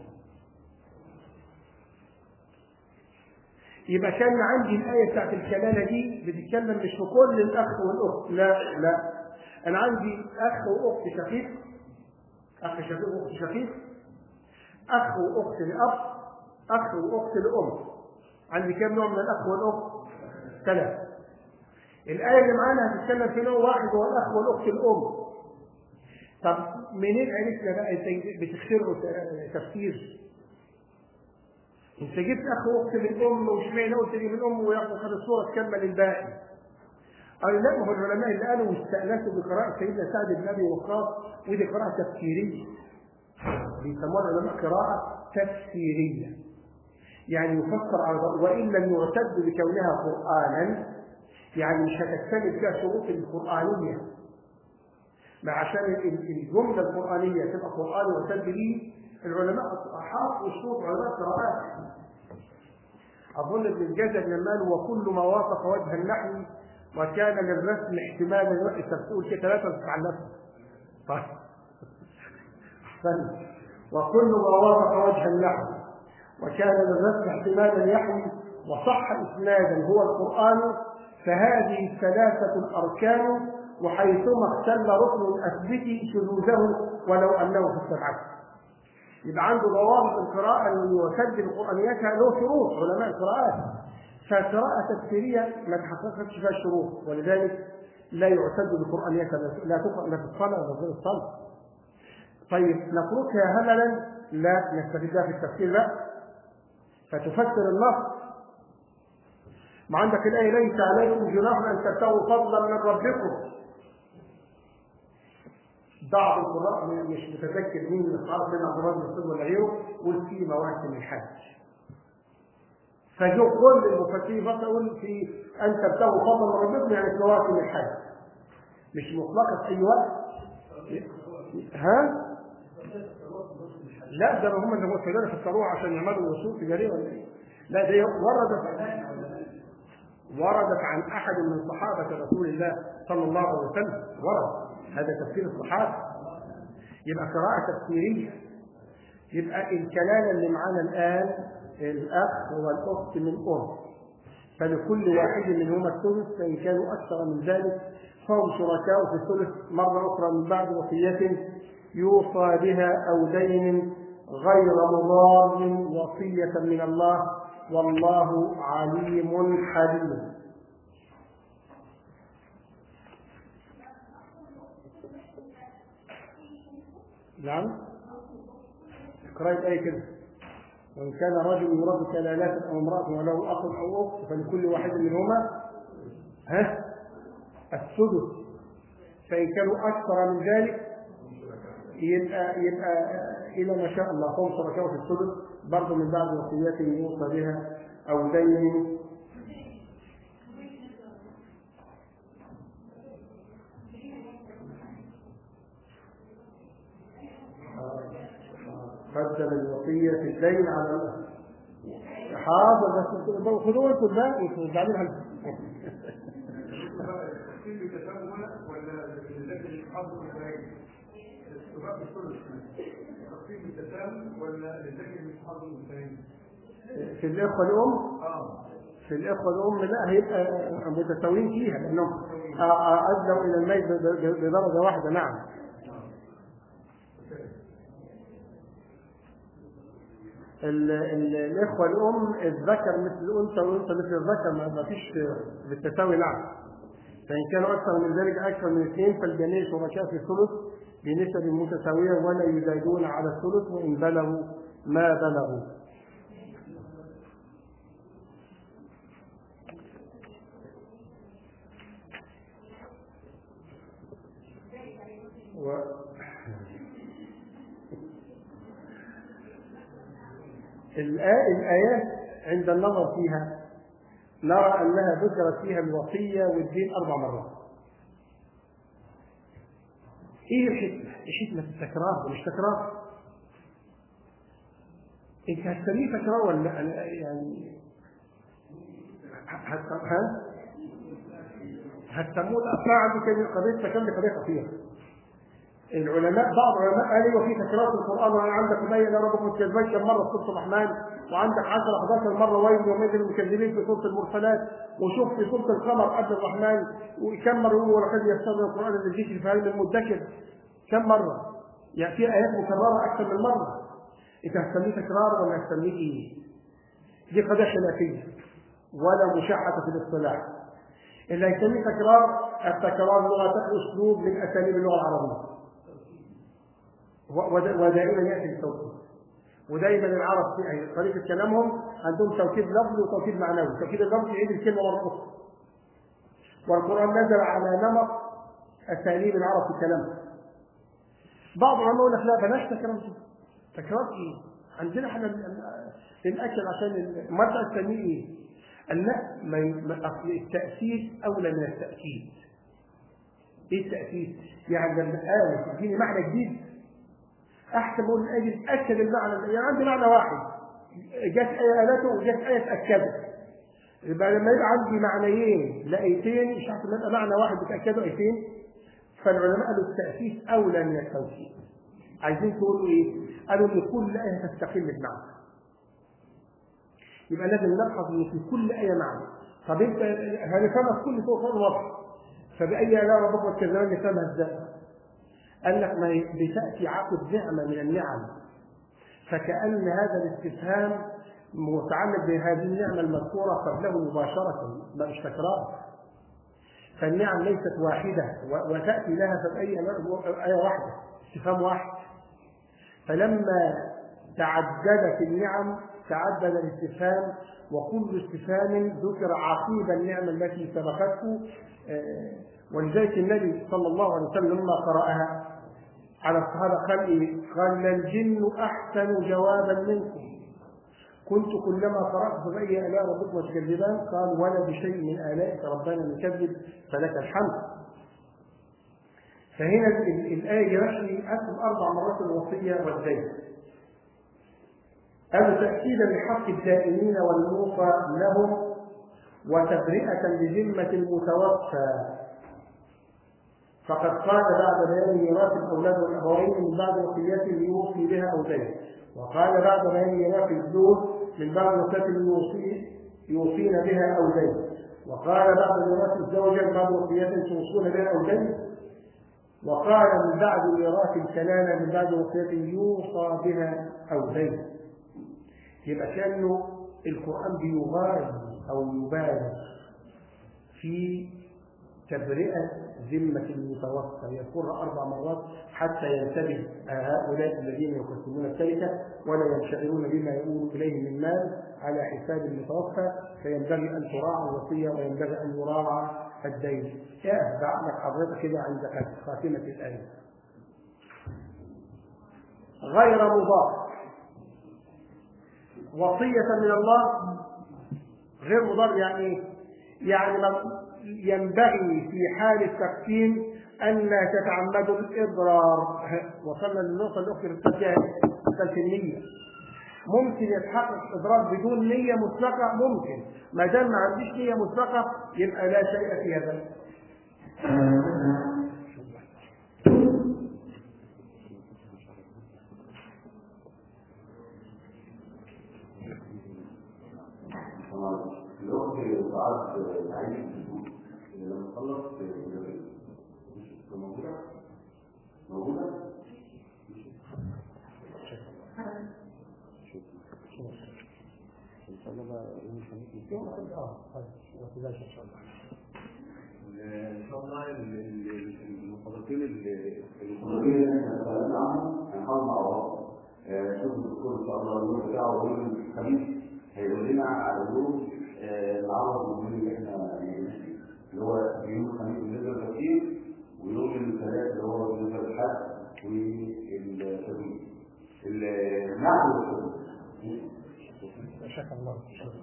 يبقى كان عندي الآية بتاعت الكلالة دي بتتكلم مش في كل الأخ والأخت لا لا أنا عندي أخ وأخت شقيق أخ شقيق وأخت شقيق أخ وأخت لأب أخ وأخت لأم عندي كم نوع من الأخ والأخت؟ ثلاثة الآية اللي معانا هتتكلم في نوع واحد هو الأخ والأخت الأم طب منين عرفنا بقى بتخترعوا تفسير انت جبت اخ واخت من ام واشمعنى قلت لي من ام وياخد خد الصوره تكمل الباقي قال لا ما هو العلماء اللي قالوا واستأنسوا بقراءة سيدنا سعد بن ابي وقاص ودي قراءة تفسيرية بيسموها العلماء قراءة تفسيرية يعني يفسر على وإن لم يعتد بكونها قرآنا يعني مش هتكتمل فيها شروط القرآنية ما عشان الجملة القرآنية تبقى قرآن وتد به العلماء حاطوا شروط علماء القراءات أظن ابن الجزر لما قال وكل ما وافق وجه النحو وكان للرسم احتمالا وقت تقول كده ثلاثة تتعلمها طيب وكل ما وافق وجه النحو وكان للرسم احتمالا يحوي وصح اسنادا هو القرآن فهذه الثلاثة الأركان وحيثما اختل ركن أثبت شذوذه ولو أنه في السبعة يبقى عنده ضوابط القراءة اللي يسجل القرآنياتها له شروط علماء القراءات فقراءة تفسيرية ما تحققتش فيها الشروط ولذلك لا يعتد بالقرآنيات لا تقرأ لا في الصلاة ولا غير الصلاة طيب نتركها هملا لا نستفيدها في التفسير لا فتفسر النص ما عندك الآية ليس عليكم جناح أن تبتغوا فضلا من ربكم بعض القراء مش متذكر مين من الصحابه سيدنا عبد الله بن مسعود ولا غيره قول في مواسم الحج فجو كل المفسرين فقط في ان تبتغوا فضلا من ربكم يعني في مواسم الحج مش مطلقه في اي وقت ها؟ لا ده هم اللي مؤثرين فسروها عشان يعملوا وصول تجاريه ولا ايه؟ لا ده وردت وردت عن احد من صحابه رسول الله صلى الله عليه وسلم ورد هذا تفسير الصحابه يبقى قراءه تفسيريه يبقى الكلام اللي معانا الان الاخ والاخت من ام فلكل واحد منهما الثلث فان كانوا اكثر من ذلك فهم شركاء في الثلث مره اخرى من بعد وصيه يوصى بها او دين غير مضار وصيه من الله والله عليم حليم نعم اقرأ الآية كده وإن كان رجل يرد كلالات أو امرأة وله أخ أو أخت فلكل واحد منهما ها السدس فإن كانوا أكثر من ذلك يبقى يبقى إلى ما شاء الله فهم شركاء في السدس برضه من بعد وصية يوصى بها أو دين قدم الوصية في الدين على الأهل حاضر بس خذوه انتوا الباقي انتوا بعدين هن التفصيل يتساوى هنا ولا لذلك حظ الثاني؟ السباق الثلث التفصيل يتساوى ولا لذلك مش حظ الثاني؟ في الإخوة الأم اه في الإخوة الأم لا هيبقى متساويين فيها لأنهم أدوا إلى الميت بدرجة واحدة نعم ال ال الإخوة الأم الذكر مثل الأنثى والأنثى مثل الذكر ما ما فيش بالتساوي نعم فإن كانوا أكثر من ذلك أكثر من اثنين فالجميع شركاء في الثلث بنسب متساوية ولا يزايدون على الثلث وإن بلغوا ما بلغوا و... الآ- الآيات عند النظر فيها نرى أنها ذكرت فيها الوصية والدين أربع مرات. إيه الحكمة؟ حكمة التكرار مش تكرار. أنت هتسميه تكرار ولا لا؟ أنا يعني هت... ها؟ هتسموه الأفكار عندي كان قضية تكلم قضية خطيرة. العلماء بعض العلماء قال ايوه في تكرار في القران وانا عندك مية لا ربكم الكذبان كم مره في سوره الرحمن وعندك 10 11 مره ويل يومئذ للمكذبين في سوره المرسلات وشوف في سوره القمر قبل الرحمن وكم مره يقول ولقد يسرنا القران للذكر فهل من مدكر كم مره؟ يعني في ايات مكرره اكثر من مره انت هتسميه تكرار ولا هتسميه ايه؟ دي قضيه خلافيه ولا مشاحه في الاصطلاح اللي هيسميه تكرار التكرار لغه اسلوب من اساليب اللغه العربيه ودائما ياتي بالتوكيد ودائما العرب في طريقه كلامهم عندهم توكيد لفظي وتوكيد معنوي توكيد اللفظ يعيد الكلمه مره اخرى والقران نزل على نمط اساليب العرب في كلامهم بعض العلماء يقول لك لا بلاش تكرار دي. تكرار ايه؟ عندنا احنا الاكل عشان ما تسميه ايه؟ قال لا ما ما- اصل التاسيس اولى من التاكيد ايه التاسيس؟ يعني لما قال تديني معنى جديد احسن اقول اجي اتاكد المعنى يعني عندي معنى واحد جت ايه قالته وجت ايه اتاكدت يبقى لما يبقى عندي معنيين لايتين مش عارف يبقى معنى واحد بتاكدوا ايتين فالعلماء قالوا التاسيس اولى من التوكيد عايزين تقولوا ايه؟ قالوا ان كل ايه تستقل بمعنى يبقى لازم نلحظ ان في كل ايه معنى طب انت هنفهمها في كل صوره وصف فباي الاء ربك والكذاب نفهمها ازاي؟ قال لك ما بتأتي عقد نعمة من النعم فكأن هذا الاستفهام متعلق بهذه النعمة المذكورة قبله مباشرة مش تكرار فالنعم ليست واحدة و- وتأتي لها فبأي آية واحدة استفهام واحد فلما تعددت النعم تعدد الاستفهام وكل استفهام ذكر عقيب النعمة التي سبقته آه، ولذلك النبي صلى الله عليه وسلم لما قرأها على الصحابة قال إيه؟ قال الجن أحسن جوابا منكم كنت كلما قرأت فبأي آلاء ربكم تكذبان قال ولا بشيء من آلائك ربنا نكذب فلك الحمد فهنا ال- الآية يشري أكثر أربع مرات الوصية والدين هذا تأكيدا لحق الدائمين والموصى لهم وتبرئة لذمة المتوفى فقد قال بعد بيان ميراث الأولاد والأبوين من بعد وصيات يوصي بها أو دين وقال بعد بيان ميراث الزوج من بعد وصية يوصي يوصين بها أو دين وقال بعد ميراث الزوجة من بعد وصيات توصون بها أو دين وقال من بعد ميراث الكلالة من بعد وصية يوصى بها أو دين يبقى كأنه القرآن بيغالي أو يبالغ في تبرئة ذمة المتوفى يذكرها أربع مرات حتى ينتبه هؤلاء الذين يقسمون التركة ولا ينشغلون بما يؤول إليه من مال على حساب المتوفى فينبغي أن تراعى الوصية وينبغي أن يراعى الدين. يا بعدك حضرتك كده عند خاتمة الآية. غير مضار وصية من الله غير مضار يعني إيه؟ يعني ما- ينبغي في حال التقسيم أن لا تتعمدوا الإضرار وصلنا للنقطة الأخرى الثالثة مسألة النية ممكن يتحقق إضرار بدون نية مسبقة ممكن ما دام ما عنديش نية مسبقة يبقى لا شيء في هذا الوقت ساعات العيش لما تخلص موجودة موجودة آه، طيب. وكذلك إن شاء الله ان شاء الله ال- ال- المحاضرتين ال- المحاضرتين اللي احنا اتكلمنا عنهم هنحاول مع بعض آه، شوف الدكتور ان شاء الله اليوم بتاعه يوم الخميس هيقول لنا على يوم آه، العرض المهم اللي احنا بنعمله فيه اللي هو يوم الخميس بالنسبه للتفكير ويوم الثلاث اللي هو بالنسبه للحد والتدوين النحو والتدوين شكرا الله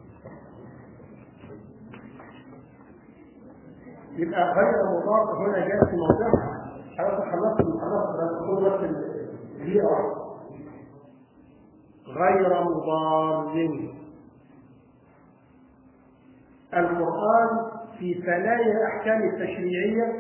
يبقى غير مضار هنا جاء في موضعها حضرتك خلصت خلصت خد بس دقيقة واحدة غير مضار القرآن في ثنايا الأحكام التشريعية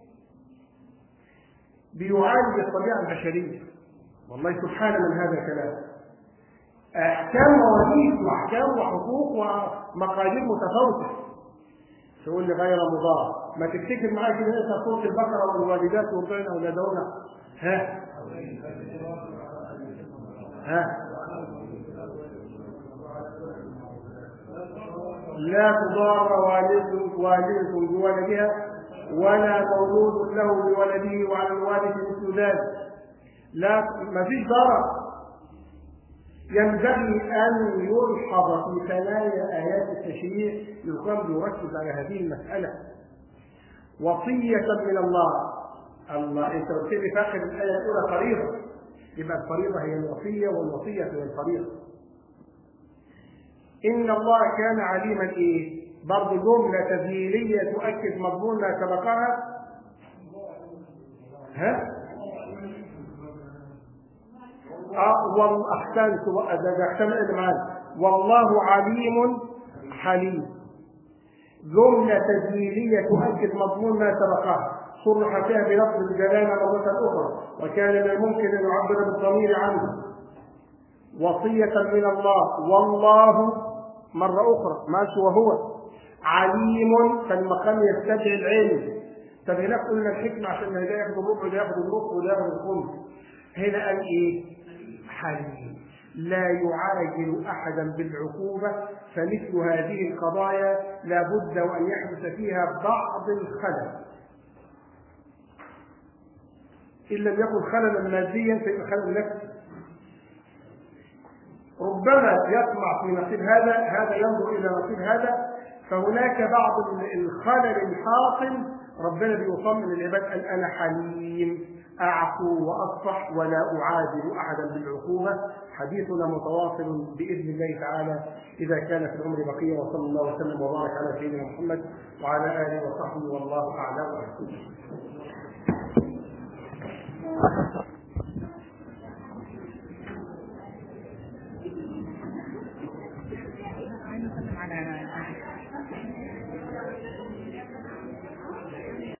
بيعالج الطبيعة البشرية والله سبحانه من هذا الكلام احكام مواريث واحكام وحقوق ومقادير متفاوته تقول لي غير مضار ما تفتكر معايا كده انت سوره البقره والوالدات يرضعن اولادهن ها ها لا تضار والد والدة بولدها ولا مولود له بولده وعلى الوالد مثل ذلك لا ما فيش ضرر ينبغي أن يلحظ في ثنايا آيات التشريع يقام يركز على هذه المسألة وصية من الله الله أنت قلت لي في آخر الآية الأولى فريضة يبقى الفريضة هي الوصية والوصية هي الفريضة إن الله كان عليما إيه؟ برضه جملة تذليلية تؤكد مضمون ما سبقها ها؟ اه والله احسنت ده احسن اللي معانا والله عليم حليم جملة تدليلية تؤكد مضمون ما سبقها صرح فيها بلفظ الجلالة مرة أخرى وكان من الممكن أن يعبر بالضمير عنه وصية من الله والله مرة أخرى ماشي وهو عليم فالمقام يستدعي العلم طب هناك قلنا الحكمة عشان ده ياخد الربع وده ياخد النص وده ياخد الخمس هنا قال إيه؟ حليم لا يعاجل احدا بالعقوبه فمثل هذه القضايا لا بد وان يحدث فيها بعض الخلل ان لم يكن خللا ماديا فيبقى خلل نفسي ربما يطمع في نصيب هذا هذا ينظر الى نصيب هذا فهناك بعض الخلل الحاصل ربنا بيطمن العباد قال انا حليم اعفو واصفح ولا اعادل احدا بالعقوبه حديثنا متواصل باذن الله تعالى اذا كان في العمر بقيه وصلى الله وسلم وبارك على سيدنا محمد وعلى اله وصحبه والله اعلم